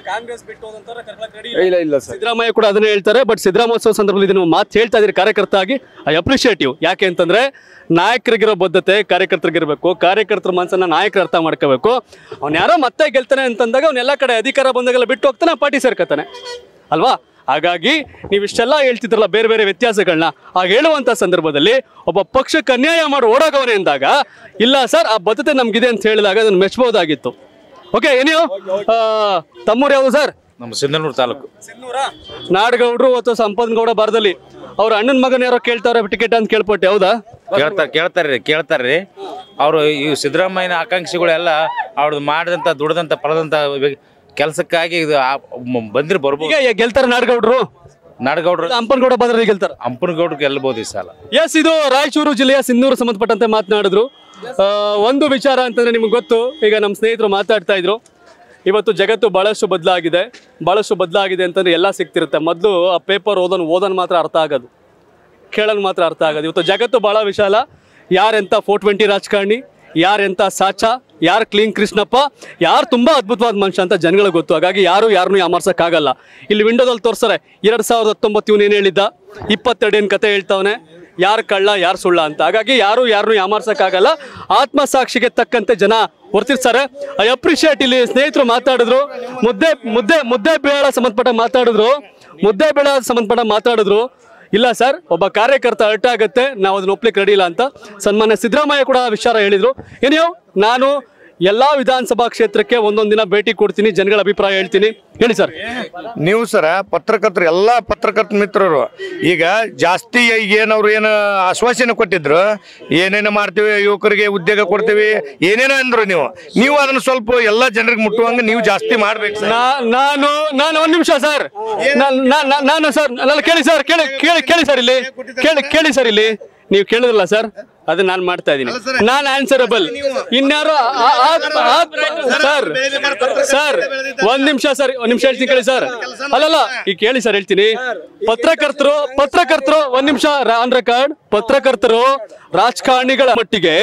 ಇಲ್ಲ ಇಲ್ಲ ಸರ್ ಸಿದ್ದರಾಮಯ್ಯ ಕೂಡ ಅದನ್ನೇ ಹೇಳ್ತಾರೆ ಬಟ್ ಸಿದ್ದರಾಮೋತ್ಸವ ಸಂದರ್ಭದಲ್ಲಿ ಇದನ್ನು ಮಾತು ಹೇಳ್ತಾ ಇದ್ದೀರಿ ಕಾರ್ಯಕರ್ತ ಆಗಿ ಐ ಅಪ್ರಿಷಿಯೇಟ್ ಯು ಯಾಕೆ ಅಂತಂದ್ರೆ ನಾಯಕರಿಗಿರೋ ಬದ್ಧತೆ ಕಾರ್ಯಕರ್ತರಿಗಿರ್ಬೇಕು ಕಾರ್ಯಕರ್ತರ ಮನಸ್ಸನ್ನ ನಾಯಕರು ಅರ್ಥ ಮಾಡ್ಕೋಬೇಕು ಅವ್ನು ಯಾರೋ ಮತ್ತೆ ಗೆಲ್ತಾನೆ ಅಂತಂದಾಗ ಅವ್ನೆಲ್ಲ ಕಡೆ ಅಧಿಕಾರ ಬಂದಾಗೆಲ್ಲ ಬಿಟ್ಟು ಹೋಗ್ತಾನೆ ಪಾರ್ಟಿ ಸೇರ್ಕತಾನೆ ಅಲ್ವಾ ಹಾಗಾಗಿ ನೀವು ಇಷ್ಟೆಲ್ಲ ಹೇಳ್ತಿದ್ರಲ್ಲ ಬೇರೆ ಬೇರೆ ವ್ಯತ್ಯಾಸಗಳನ್ನ ಆ ಹೇಳುವಂತ ಸಂದರ್ಭದಲ್ಲಿ ಒಬ್ಬ ಪಕ್ಷಕ್ಕೆ ಅನ್ಯಾಯ ಮಾಡಿ ಓಡೋಗವನೇ ಅಂದಾಗ ಇಲ್ಲ ಸರ್ ಆ ಬದ್ಧತೆ ನಮ್ಗಿದೆ ಅಂತ ಹೇಳಿದಾಗ ಅದನ್ನು ಮೆಚ್ಚಬಹುದಾಗಿತ್ತು ಓಕೆ ಏನಿಯೋ ತಮ್ಮೂರು ಯಾವುದು ಸರ್ ನಮ್ಮ ಸಿಂಧನೂರು ತಾಲೂಕು ನಾಡಗೌಡ್ರು ಅಥವಾ ಸಂಪತ್ ಗೌಡ ಬಾರದಲ್ಲಿ ಅವ್ರ ಅಣ್ಣನ ಮಗನ ಯಾರೋ ಕೇಳ್ತಾವ್ರೆ ಟಿಕೆಟ್ ಅಂತ ಕೇಳ್ಪಟ್ಟೆ ಹೌದಾ ಕೇಳ್ತಾರೆ ಕೇಳ್ತಾರೆ ಕೇಳ್ತಾರೆ ಅವರು ಈ ಸಿದ್ದರಾಮಯ್ಯನ ಆಕಾಂಕ್ಷಿಗಳೆಲ್ಲ ಅವ್ರದ್ದು ಮಾಡಿದಂಥ ದುಡ್ದಂಥ ಫಲದಂಥ ಕೆಲಸಕ್ಕಾಗಿ ಇದು ಆ- ಮ- ಬಂದ್ರೆ ಬರ್ಬೋದು ಈಗ ಗೆಲ್ತಾರ ನಾಡಗೌಡ್ರು ನಾಡಗೌಡ್ರು ಅಂಪನಗೌಡ ಬಾದ್ರಲ್ಲಿ ಗೆಲ್ತಾರ ಅಂಪನಗೌಡ್ರು ಗೆಲ್ಬೋದು ಈ ಸಲ ಎಸ್ ಇದು ರಾಯಚೂರು ಜಿಲ್ಲೆಯ ಸಿನ್ನೂರು ಸಂಬಂಧಪಟ್ಟಂತೆ ಮಾತನಾಡಿದ್ರು ಆ, ಒಂದು ವಿಚಾರ ಅಂತಂದ್ರೆ ನಿಮ್ಗೆ ಗೊತ್ತು ಈಗ ನಮ್ಮ ಸ್ನೇಹಿತರು ಮಾತಾಡ್ತಾ ಇದ್ರು ಇವತ್ತು ಜಗತ್ತು ಬಹಳಷ್ಟು ಬದಲಾಗಿದೆ ಬಹಳಷ್ಟು ಬದಲಾಗಿದೆ ಅಂತಂದ್ರೆ ಎಲ್ಲ ಸಿಗ್ತಿರುತ್ತೆ ಮೊದಲು ಆ ಪೇಪರ್ ಓದೋನ್ ಓದೋನ್ ಮಾತ್ರ ಅರ್ಥ ಆಗೋದು ಕೇಳೋನ್ ಮಾತ್ರ ಅರ್ಥ ಆಗೋದು ಇವತ್ತು ಜಗತ್ತು ಬಹಳ ವಿಶಾಲ ಯಾರೆಂತ ಫೋರ್ ಟ್ವೆಂಟಿ ರಾಜಕಾರಣಿ ಯಾರೆಂತ ಸಾಚ ಯಾರು ಕ್ಲೀನ್ ಕೃಷ್ಣಪ್ಪ ಯಾರು ತುಂಬಾ ಅದ್ಭುತವಾದ ಮನುಷ್ಯ ಅಂತ ಜನಗಳಿಗೆ ಗೊತ್ತು ಹಾಗಾಗಿ ಯಾರು ಯಾರನ್ನೂ ಯಾಮಾರ್ಸಕ್ಕಾಗಲ್ಲ ಇಲ್ಲಿ ವಿಂಡೋದಲ್ಲಿ ತೋರಿಸ್ತಾರೆ ಎರಡ್ ಸಾವಿರದ ಹತ್ತೊಂಬತ್ತು ಇವನು ಏನು ಹೇಳಿದ್ದ ಇಪ್ಪತ್ತೆರಡು ಏನು ಕತೆ ಹೇಳ್ತಾವನೆ ಯಾರು ಕಳ್ಳ ಯಾರು ಸುಳ್ಳ ಅಂತ ಹಾಗಾಗಿ ಯಾರು ಯಾರನ್ನೂ ಯಾಮಾರ್ಸಕ್ಕಾಗಲ್ಲ ಆತ್ಮಸಾಕ್ಷಿಗೆ ತಕ್ಕಂತೆ ಜನ ವರ್ತಿಸ್ತಾರೆ ಐ ಅಪ್ರಿಷಿಯೇಟ್ ಇಲ್ಲಿ ಸ್ನೇಹಿತರು ಮಾತಾಡಿದ್ರು ಮುದ್ದೆ ಮುದ್ದೆ ಮುದ್ದೆ ಬೇಳ ಸಂಬಂಧಪಟ್ಟ ಮಾತಾಡಿದ್ರು ಮುದ್ದೆ ಬೇಳ ಸಂಬಂಧಪಟ್ಟ ಮಾತಾಡಿದ್ರು ಇಲ್ಲ ಸರ್ ಒಬ್ಬ ಕಾರ್ಯಕರ್ತ ಅರ್ಟ್ ಆಗುತ್ತೆ ನಾವು ಅದನ್ನ ಒಪ್ಲಿಕ್ಕೆ ರೆಡಿ ಇಲ್ಲ ಅಂತ ಸನ್ಮಾನ್ಯ ಸಿದ್ದರಾಮಯ್ಯ ಕೂಡ ಆ ವಿಚಾರ ಹೇಳಿದ್ರು ಏನಿಯೋ ನಾನು ಎಲ್ಲಾ ವಿಧಾನಸಭಾ ಕ್ಷೇತ್ರಕ್ಕೆ ಒಂದೊಂದು ದಿನ ಭೇಟಿ ಕೊಡ್ತೀನಿ ಜನಗಳ ಅಭಿಪ್ರಾಯ ಹೇಳ್ತೀನಿ ಹೇಳಿ ಸರ್ ನೀವು ಸರ ಪತ್ರಕರ್ತರು ಎಲ್ಲ ಪತ್ರಕರ್ತ ಮಿತ್ರರು ಈಗ ಜಾಸ್ತಿ ಈಗ ಏನವ್ರು ಏನು ಆಶ್ವಾಸನೆ ಕೊಟ್ಟಿದ್ರು ಏನೇನು ಮಾಡ್ತೀವಿ ಯುವಕರಿಗೆ ಉದ್ಯೋಗ ಕೊಡ್ತೀವಿ ಏನೇನೋ ಅಂದ್ರು ನೀವು ನೀವು ಅದನ್ನ ಸ್ವಲ್ಪ ಎಲ್ಲ ಜನರಿಗೆ ಮುಟ್ಟುವಂಗ ನೀವು ಜಾಸ್ತಿ ಮಾಡ್ಬೇಕು ಸರ್ ನಾ- ನಾನು ನಾನು ಒಂದ್ ನಿಮಿಷ ಸರ್ ನಾನ್- ನಾನ್- ನಾನ್- ನಾನು ಸರ್ ಅಲ್ಲ ಕೇಳಿ ಸರ್ ಕೇಳಿ ಕೇಳಿ ಕೇಳಿ ಸರ್ ಇಲ್ಲಿ ಕೇಳಿ ಕೇಳಿ ಸರ್ ಇಲ್ಲಿ ನೀವು ಕೇಳಿದ್ರಲ್ಲ ಸರ್ ಅದನ್ನ ನಾನು ಮಾಡ್ತಾ ಇದ್ದೀನಿ ನಾನು ಆನ್ಸರಬಲ್ ಇನ್ಯಾರು ಆ- ಆ- ಆ- ಸರ್ ಸರ್ ಒಂದ್ ನಿಮಿಷ ಸರ್ ಒಂದ್ ನಿಮಿಷ ಹೇಳ್ತೀನಿ ಕೇಳಿ ಸರ್ ಅಲ್ಲಲ್ಲ ಈಗ ಕೇಳಿ ಸರ್ ಹೇಳ್ತೀನಿ ಪತ್ರಕರ್ತರು ಪತ್ರಕರ್ತರು ಒಂದ್ ನಿಮಿಷ ಆನ್ ರೆಕಾರ್ಡ್ ಪತ್ರಕರ್ತರು ರಾಜಕಾರಣಿಗಳ ಮಟ್ಟಿಗೆ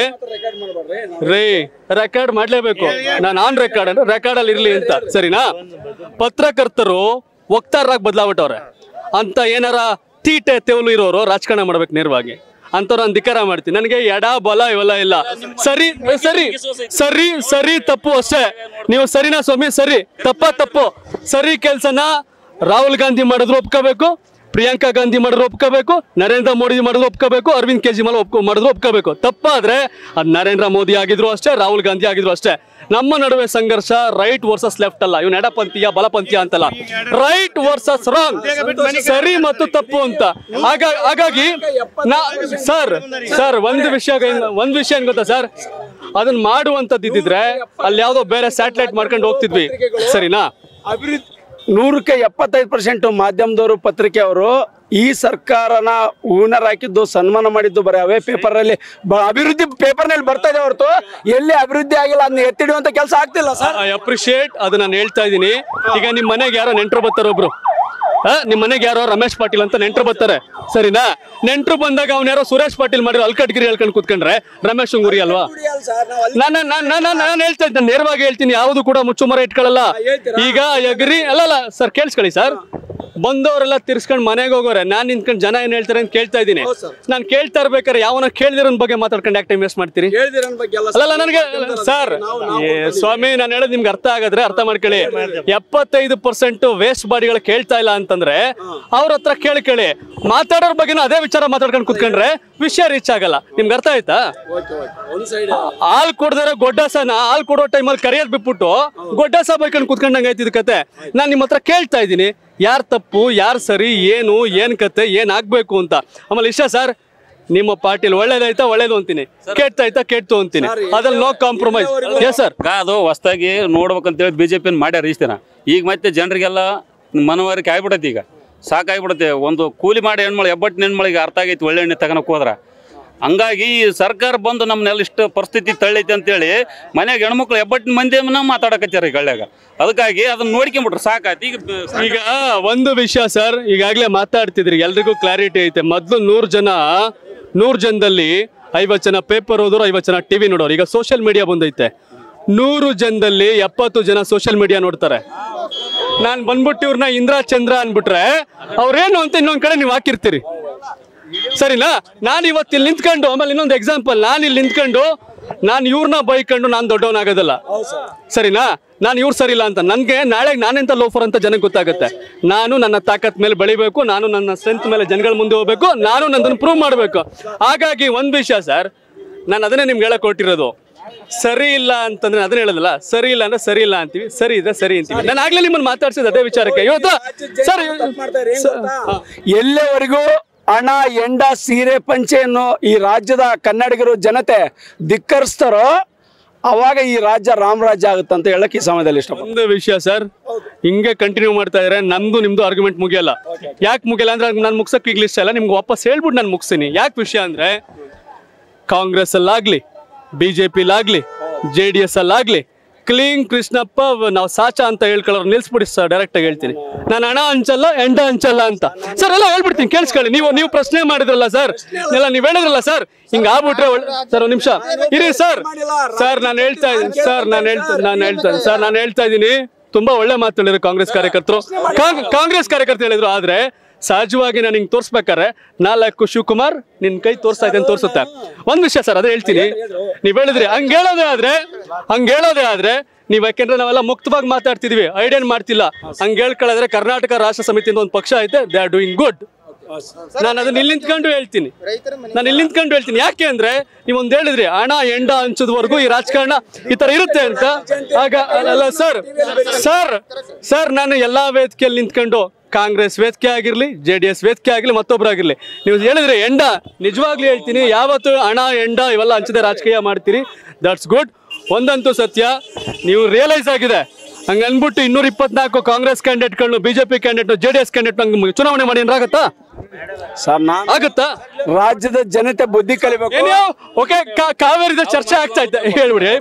ರೇ ರೆಕಾರ್ಡ್ ಮಾಡ್ಲೇಬೇಕು ನಾನು ಆನ್ ರೆಕಾರ್ಡ್ ಅಂದ್ರೆ ರೆಕಾರ್ಡ್ ಅಲ್ಲಿ ಇರ್ಲಿ ಅಂತ ಸರಿನಾ ಪತ್ರಕರ್ತರು ವಕ್ತಾರರಾಗಿ ಬದಲಾಗ್ಬಿಟ್ಟವ್ರೆ ಅಂತ ಏನಾರ ತೀಟೆ ತೆವಲು ಇರೋರು ರಾಜಕಾರಣ ಮಾಡ್ಬೇಕು ನೇರವಾಗಿ ಅಂತವ್ರು ನಾನು ಧಿಕ್ಕಾರ ಮಾಡ್ತೀನಿ ನನಗೆ ಎಡ ಬಲ ಇವೆಲ್ಲ ಇಲ್ಲ ಸರಿ ಸರಿ ಸರಿ ಸರಿ ತಪ್ಪು ಅಷ್ಟೇ ನೀವು ಸರಿನಾ ಸ್ವಾಮಿ ಸರಿ ತಪ್ಪ ತಪ್ಪು ಸರಿ ಕೆಲ್ಸನ ರಾಹುಲ್ ಗಾಂಧಿ ಮಾಡಿದ್ರು ಒಪ್ಕೋಬೇಕು ಪ್ರಿಯಾಂಕಾ ಗಾಂಧಿ ಮಾಡಿದ್ರು ಒಪ್ಕೋಬೇಕು ನರೇಂದ್ರ ಮೋದಿ ಮಾಡಿದ್ರು ಒಪ್ಕೋಬೇಕು ಅರವಿಂದ್ ಕೇಜ್ರಿವಾಲ್ ಒಪ್ಕೊ ಮಾಡಿದ್ರು ಒಪ್ಕೋಬೇಕು ತಪ್ಪಾದ್ರೆ ಅದು ನರೇಂದ್ರ ಮೋದಿ ಆಗಿದ್ರು ಅಷ್ಟೇ ರಾಹುಲ್ ಗಾಂಧಿ ಆಗಿದ್ರು ಅಷ್ಟೇ ನಮ್ಮ ನಡುವೆ ಸಂಘರ್ಷ ರೈಟ್ ವರ್ಸಸ್ ಲೆಫ್ಟ್ ಅಲ್ಲ ಇವ್ನು ಎಡಪಂಥೀಯ ಬಲಪಂಥೀಯ ಅಂತಲ್ಲ ರೈಟ್ ವರ್ಸಸ್ ರಾಂಗ್ ಸರಿ ಮತ್ತು ತಪ್ಪು ಅಂತ ಹಾಗಾ- ಹಾಗಾಗಿ ನಾ ಸರ್ ಸರ್ ಒಂದು ವಿಷಯ ಒಂದು ವಿಷಯ ಏನ್ ಗೊತ್ತಾ ಸರ್ ಅದನ್ನ ಮಾಡುವಂತದ್ದು ಇದ್ದಿದ್ರೆ ಅಲ್ಲಿ ಯಾವ್ದೋ ಬೇರೆ ಸ್ಯಾಟಲೈಟ್ ಮಾಡ್ಕೊಂಡು ಹೋಗ್ತಿದ್ವಿ ಸರಿನಾ ಅಭಿವೃದ್ಧಿ ನೂರಕ್ಕೆ ಎಪ್ಪತ್ತೈದು ಪರ್ಸೆಂಟ್ ಮಾಧ್ಯಮದವರು ಪತ್ರಿಕೆ ಅವರು ಈ ಸರ್ಕಾರನ ಊನರ್ ಹಾಕಿದ್ದು ಸನ್ಮಾನ ಮಾಡಿದ್ದು ಬರೀ ಅವೇ ಪೇಪರಲ್ಲಿ ಅಭಿವೃದ್ಧಿ ಪೇಪರ್ನಲ್ಲಿ ಬರ್ತಾ ಇದೆ ಹೊರತು ಎಲ್ಲಿ ಅಭಿವೃದ್ಧಿ ಆಗಿಲ್ಲ ಅದನ್ನ ಎತ್ತಿಡುವಂತ ಕೆಲಸ ಆಗ್ತಿಲ್ಲ ಸರ್ ಐ ಅಪ್ರಿಶಿಯೇಟ್ ಅದು ನಾನು ಹೇಳ್ತಾ ಇದ್ದೀನಿ ಈಗ ನಿಮ್ಮ ಮನೆಗೆ ಯಾರೋ ನೆಂಟರು ಬರ್ತಾರೆ ಒಬ್ರು ಆ, ನಿಮ್ಮ ಮನೆಗೆ ಯಾರೋ ರಮೇಶ್ ಪಾಟೀಲ್ ಅಂತ ನೆಂಟರು ಬರ್ತಾರೆ ಸರಿನಾ ನೆಂಟರು ಬಂದಾಗ ಅವ್ನ ಯಾರೋ ಸುರೇಶ್ ಪಾಟೀಲ್ ಮಾಡಿರೋ ಅಲ್ಕಟ್ಗಿರಿ ಹೇಳ್ಕೊಂಡು ಕೂತ್ಕೊಂಡ್ರೆ ರಮೇಶ್ ಉಂಗುರಿ ಅಲ್ವಾ ನಾನು ನಾನು ನಾನು ಹೇಳ್ತಾ ಇದ್ದೀನಿ ನೇರವಾಗಿ ಹೇಳ್ತೀನಿ ಯಾವುದು ಕೂಡ ಮುಚ್ಚುಮರ ಇಟ್ಕೊಳ್ಳಲ್ಲ ಈಗ ಎಗ್ರಿ ಅಲ್ಲ ಅಲ್ಲ ಸರ್ ಕೇಳಿಸ್ಕೊಳ್ಳಿ ಸರ್ ಬಂದವರೆಲ್ಲ ತಿರ್ಸ್ಕೊಂಡು ಮನೆಗೆ ಹೋಗೋರೆ ನಾನ್ ನಿಂತ್ಕೊಂಡು ಜನ ಏನ್ ಹೇಳ್ತಾರೆ ಅಂತ ಕೇಳ್ತಾ ಇದ್ದೀನಿ ನಾನು ಕೇಳ್ತಾ ಇರ್ಬೇಕಾದ್ರೆ ಯಾವನ ಕೇಳ್ದಿರೋನ್ ಬಗ್ಗೆ ಮಾತಾಡ್ಕೊಂಡು ಯಾಕೆ ಟೈಮ್ ವೇಸ್ಟ್ ಮಾಡ್ತೀರಿ ಅಲ್ಲಲ್ಲ ನನಗೆ ಸರ್ ಏ ಸ್ವಾಮಿ ನಾನು ಹೇಳೋದು ನಿಮ್ಗೆ ಅರ್ಥ ಆಗದ್ರೆ ಅರ್ಥ ಮಾಡ್ಕೊಳ್ಳಿ ಎಪ್ಪತ್ತೈದು ಪರ್ಸೆಂಟ್ ವೇಸ್ಟ್ ಬಾಡಿಗಳು ಕೇಳ್ತಾ ಇಲ್ಲ ಅಂತಂದ್ರೆ ಅವ್ರ ಹತ್ರ ಕೇಳಿ ಕೇಳಿ ಮಾತಾಡೋರ್ ಬಗ್ಗೆನೂ ಅದೇ ವಿಚಾರ ಮಾತಾಡ್ಕೊಂಡು ಕುತ್ಕೊಂಡ್ರೆ ವಿಷಯ ರೀಚ್ ಆಗಲ್ಲ ನಿಮ್ಗೆ ಅರ್ಥ ಆಯ್ತಾ ಹಾಲ್ ಕೊಡ್ದಾರ ಗೊಡ್ಡಸನ ಹಾಲ್ ಕೊಡೋ ಟೈಮಲ್ಲಿ ಕರಿಯೋದ್ ಬಿಟ್ಬಿಟ್ಟು ಗೊಡ್ಡಸ ಬೈಕೊಂಡು ಕುತ್ಕೊಂಡಂಗೆ ಆಯ್ತಿದ್ ಕತೆ ನಾನು ನಿಮ್ಮ ಹತ್ರ ಕೇಳ್ತಾ ಇದ್ದೀನಿ ಯಾರ್ ತಪ್ಪು ಯಾರ್ ಸರಿ ಏನು ಏನ್ ಕತೆ ಏನ್ ಆಗ್ಬೇಕು ಅಂತ ಆಮೇಲೆ ಇಷ್ಟ ಸರ್ ನಿಮ್ಮ ಪಾರ್ಟಿಲಿ ಒಳ್ಳೇದಾಯ್ತಾ ಒಳ್ಳೇದು ಅಂತೀನಿ ಕೆಟ್ಟಾಯ್ತಾ ಕೆಟ್ಟು ಅಂತೀನಿ ಅದ್ರಲ್ಲಿ ನೋ ಕಾಂಪ್ರಮೈಸ್ ಎಸ್ ಸರ್ ಅದು ಹೊಸ್ದಾಗಿ ನೋಡ್ಬೇಕಂತೇಳಿ ಬಿ ಜೆ ಪಿನ ಮಾಡ್ಯಾರ ಇಷ್ಟ ದಿನ ಈಗ ಮತ್ತೆ ಜನರಿಗೆಲ್ಲ ಮನವರಿಕೆ ಆಗ್ಬಿಡತ್ತೆ ಈಗ ಸಾಕಾಗ್ಬಿಡುತ್ತೆ ಒಂದು ಕೂಲಿ ಮಾಡಿ ಹೆಣ್ಮಳು ಎಬ್ಬಟ್ಟು ಹೆಣ್ಮಳಿಗೆ ಅರ್ಥ ಆಗೈತಿ ಒಳ್ಳೆ ಎಣ್ಣೆ ತಗೋಣಕ್ಕೆ ಹೋದ್ರ ಹಂಗಾಗಿ ಈ ಸರ್ಕಾರ ಬಂದು ನಮ್ಮನ್ನೆಲ್ಲ ಇಷ್ಟು ಪರಿಸ್ಥಿತಿ ತಳ್ಳೈತಿ ಅಂತೇಳಿ ಮನ್ಯಾಗ ಹೆಣ್ಮಕ್ಳು ಎಬ್ಬಟ್ಟಿನ ಮಂದಿನ ಮಾತಾಡಕತ್ಯಾರ ಈ ಗಳ್ಯಾಗ ಅದಕ್ಕಾಗಿ ಅದನ್ನ ನೋಡ್ಕೊಂಬಿಟ್ರೆ ಸಾಕಾಯ್ತು ಈಗ ಈಗ ಒಂದು ವಿಷಯ ಸರ್ ಈಗಾಗಲೇ ಮಾತಾಡ್ತಿದ್ರಿ ಎಲ್ರಿಗೂ ಕ್ಲಾರಿಟಿ ಐತೆ ಮೊದಲು ನೂರು ಜನ ನೂರು ಜನದಲ್ಲಿ ಐವತ್ತು ಜನ ಪೇಪರ್ ಓದೋರು ಐವತ್ತು ಜನ ಟಿವಿ ನೋಡೋರು ಈಗ ಸೋಷಿಯಲ್ ಮೀಡಿಯಾ ಬಂದೈತೆ ನೂರು ಜನದಲ್ಲಿ ಎಪ್ಪತ್ತು ಜನ ಸೋಷಿಯಲ್ ಮೀಡಿಯಾ ನೋಡ್ತಾರೆ ನಾನು ಬಂದ್ಬಿಟ್ಟು ಇವ್ರನ್ನ ಇಂದ್ರ ಚಂದ್ರ ಅನ್ಬಿಟ್ರೆ ಅವ್ರೇನು ಅಂತ ಇನ್ನೊಂದ್ ಕಡೆ ನೀವು ಹಾಕಿರ್ತೀರಿ ಸರಿನಾ ನಾನು ಇವತ್ತು ಇಲ್ಲಿ ನಿಂತ್ಕೊಂಡು ಆಮೇಲೆ ಇನ್ನೊಂದು ಎಕ್ಸಾಂಪಲ್ ನಾನು ಇಲ್ಲಿ ನಿಂತ್ಕೊಂಡು ನಾನು ಇವ್ರನ್ನ ಬೈಕೊಂಡು ನಾನು ದೊಡ್ಡವನಾಗೋದಲ್ಲ ಸರಿನಾ ನಾನು ಇವ್ರು ಸರಿ ಇಲ್ಲ ಅಂತ ನನಗೆ ನಾಳೆ ನಾನೆಂತ ಲೋಫರ್ ಅಂತ ಜನಕ್ಕೆ ಗೊತ್ತಾಗುತ್ತೆ ನಾನು ನನ್ನ ತಾಕತ್ ಮೇಲೆ ಬೆಳಿಬೇಕು ನಾನು ನನ್ನ ಸ್ಟ್ರೆಂತ್ ಮೇಲೆ ಜನಗಳ ಮುಂದೆ ಹೋಗ್ಬೇಕು ನಾನು ನನ್ನನ್ನು ಪ್ರೂವ್ ಮಾಡಬೇಕು ಹಾಗಾಗಿ ಒಂದು ವಿಷಯ ಸರ್ ನಾನು ಅದನ್ನೇ ನಿಮ್ಗೆ ಹೇಳಕ್ ಹೊರಟಿರೋದು ಸರಿ ಇಲ್ಲ ಅಂತಂದ್ರೆ ಅದನ್ನ ಹೇಳೋದಲ್ಲ ಸರಿ ಇಲ್ಲ ಅಂದ್ರೆ ಸರಿ ಇಲ್ಲ ಅಂತೀವಿ ಸರಿ ಇದ್ರೆ ಸರಿ ಅಂತೀವಿ ನಾನು ಆಗ್ಲೇ ನಿಮ್ಮನ್ನ ಮಾತಾಡ್ಸಿದ ಅದೇ ವಿಚಾರಕ್ಕೆ ಇವತ್ತು ಸರ್ ಎಲ್ಲಿವರೆಗೂ ಹಣ ಎಂಡ ಸೀರೆ ಪಂಚೆಯನ್ನು ಈ ರಾಜ್ಯದ ಕನ್ನಡಿಗರು ಜನತೆ ಧಿಕ್ಕರಿಸ್ತಾರೋ ಅವಾಗ ಈ ರಾಜ್ಯ ರಾಮರಾಜ್ಯ ಆಗುತ್ತೆ ಅಂತ ಹೇಳಕ್ ಈ ಸಮಯದಲ್ಲಿ ಇಷ್ಟ ಒಂದು ವಿಷಯ ಸರ್ ಹಿಂಗೆ ಕಂಟಿನ್ಯೂ ಮಾಡ್ತಾ ಇದ್ರೆ ನಮ್ದು ನಿಮ್ದು ಆರ್ಗ್ಯುಮೆಂಟ್ ಮುಗಿಯಲ್ಲ ಯಾಕೆ ಮುಗಿಯಲ್ಲ ಅಂದ್ರೆ ನಾನು ಮುಗ್ಸಕ್ ಈಗಲೂ ಇಷ್ಟ ಇಲ್ಲ ನಿಮ್ಗೆ ವಾಪಸ್ ಹೇಳ್ಬಿಟ್ಟು ನಾನು ಮುಗಿಸ್ತೀನಿ ಯಾಕೆ ವಿಷಯ ಅಂದ್ರೆ ಕಾಂಗ್ರೆಸ್ ಅಲ್ಲಾಗ್ಲಿ ಬಿ ಜೆ ಪಿಲಾಗ್ಲಿ ಜೆ ಡಿ ಎಸ್ ಅಲ್ಲಾಗ್ಲಿ ಕ್ಲೀನ್ ಕೃಷ್ಣಪ್ಪ ನಾವು ಸಾಚ ಅಂತ ಹೇಳ್ಕೊಳ್ಳೋರು ನಿಲ್ಸ್ಬಿಡಿ ಸರ್ ಡೈರೆಕ್ಟ್ ಆಗಿ ಹೇಳ್ತೀನಿ ನಾನು ಹಣ ಹಂಚಲ್ಲ ಎಂಡ ಹಂಚಲ್ಲ ಅಂತ ಸರ್ ಎಲ್ಲ ಹೇಳ್ಬಿಡ್ತೀನಿ ಕೇಳಿಸ್ಕೊಳ್ಳಿ ನೀವು ನೀವು ಪ್ರಶ್ನೆ ಮಾಡಿದ್ರಲ್ಲ ಸರ್ ಎಲ್ಲ ನೀವು ಹೇಳಿದ್ರಲ್ಲ ಸರ್ ಹಿಂಗ ಆಗ್ಬಿಟ್ರೆ ಒಳ್ಳೆ ಸರ್ ಒಂದು ನಿಮಿಷ ಇರಿ ಸರ್ ಸರ್ ನಾನು ಹೇಳ್ತಾ ಇದ್ದೀನಿ ಸರ್ ನಾನು ಹೇಳ್ತಾ ನಾನು ಹೇಳ್ತಾ ಸರ್ ನಾನು ಹೇಳ್ತಾ ಇದ್ದೀನಿ ತುಂಬಾ ಒಳ್ಳೆ ಮಾತು ಹೇಳಿದ್ರು ಕಾಂಗ್ರೆಸ್ ಕಾರ್ಯಕರ್ತರು ಕಾಂಗ್- ಕಾಂಗ್ರೆಸ್ ಕಾರ್ಯಕರ್ತರು ಹೇಳಿದ್ರು ಆದ್ರೆ ಸಹಜವಾಗಿ ನಾನು ಹಿಂಗೆ ತೋರ್ಸ್ಬೇಕಾರೆ ನಾಲ್ಕು ಶಿವಕುಮಾರ್ ನಿನ್ ಕೈ ತೋರಿಸ್ತಾ ಇದೆ ಅಂತ ತೋರಿಸುತ್ತೆ ಒಂದ್ ವಿಷಯ ಸರ್ ಅದೇ ಹೇಳ್ತೀನಿ ನೀವ್ ಹೇಳಿದ್ರಿ ಹಂಗ್ ಹೇಳೋದೇ ಆದ್ರೆ ಹಂಗ್ ಹೇಳೋದೇ ಆದ್ರೆ ನೀವ್ ಯಾಕೆಂದ್ರೆ ನಾವೆಲ್ಲ ಮುಕ್ತವಾಗಿ ಮಾತಾಡ್ತಿದ್ವಿ ಐಡಿಯನ್ ಮಾಡ್ತಿಲ್ಲ ಹಂಗ್ ಹೇಳ್ಕೊಳ್ಳೋದ್ರೆ ಕರ್ನಾಟಕ ರಾಷ್ಟ್ರ ಸಮಿತಿಯಿಂದ ಒಂದು ಪಕ್ಷ ಐತೆ ದೇ ಆರ್ ಡೂಯಿಂಗ್ ಗುಡ್ ನಾನು ಅದನ್ನ ಇಲ್ಲಿ ನಿಂತ್ಕೊಂಡು ಹೇಳ್ತೀನಿ ನಾನು ಇಲ್ಲಿ ನಿಂತ್ಕೊಂಡು ಹೇಳ್ತೀನಿ ಯಾಕೆ ಅಂದ್ರೆ ನೀವೊಂದು ಹೇಳಿದ್ರಿ ಹಣ ಎಂಡ ಹಂಚೋದ್ವರೆಗೂ ಈ ರಾಜಕಾರಣ ಈ ತರ ಇರುತ್ತೆ ಅಂತ ಆಗ ಅಲ್ಲ ಸರ್ ಸರ್ ಸರ್ ನಾನು ಎಲ್ಲಾ ವೇದಿಕೆಯಲ್ಲಿ ನಿಂತ್ಕೊಂಡು ಕಾಂಗ್ರೆಸ್ ವೇದಿಕೆ ಆಗಿರ್ಲಿ ಜೆ ಡಿ ಎಸ್ ವೇದಿಕೆ ಆಗಿರ್ಲಿ ಮತ್ತೊಬ್ಬರಾಗಿರ್ಲಿ ನೀವು ಹೇಳಿದ್ರೆ ಎಂಡ ನಿಜವಾಗ್ಲೂ ಹೇಳ್ತೀನಿ ಯಾವತ್ತು ಹಣ ಎಂಡ ಇವೆಲ್ಲ ಹಂಚದೆ ರಾಜಕೀಯ ಮಾಡ್ತೀರಿ ದಟ್ಸ್ ಗುಡ್ ಒಂದಂತೂ ಸತ್ಯ ನೀವು ರಿಯಲೈಸ್ ಆಗಿದೆ ಹಂಗ ಅನ್ಬಿಟ್ಟು ಇನ್ನೂರ ಇಪ್ಪತ್ನಾಲ್ಕು ಕಾಂಗ್ರೆಸ್ ಕ್ಯಾಂಡಿಡೇಟ್ಗಳನ್ನು BJP candidate J D S candidate ಹಂಗೆ ಚುನಾವಣೆ ಮಾಡಿ ಏನಾಗತ್ತಾ ಸರ್ ನಾನು ಆಗುತ್ತಾ ರಾಜ್ಯದ ಜನತೆ ಬುದ್ಧಿ ಕಲಿಬೇಕು ಏನ್ಯೋ ಓಕೆ ಕಾವೇರಿದ ಚರ್ಚೆ ಆಗ್ತಾ ಇದ್ದೆ ಹೇಳ್ಬಿಡಿ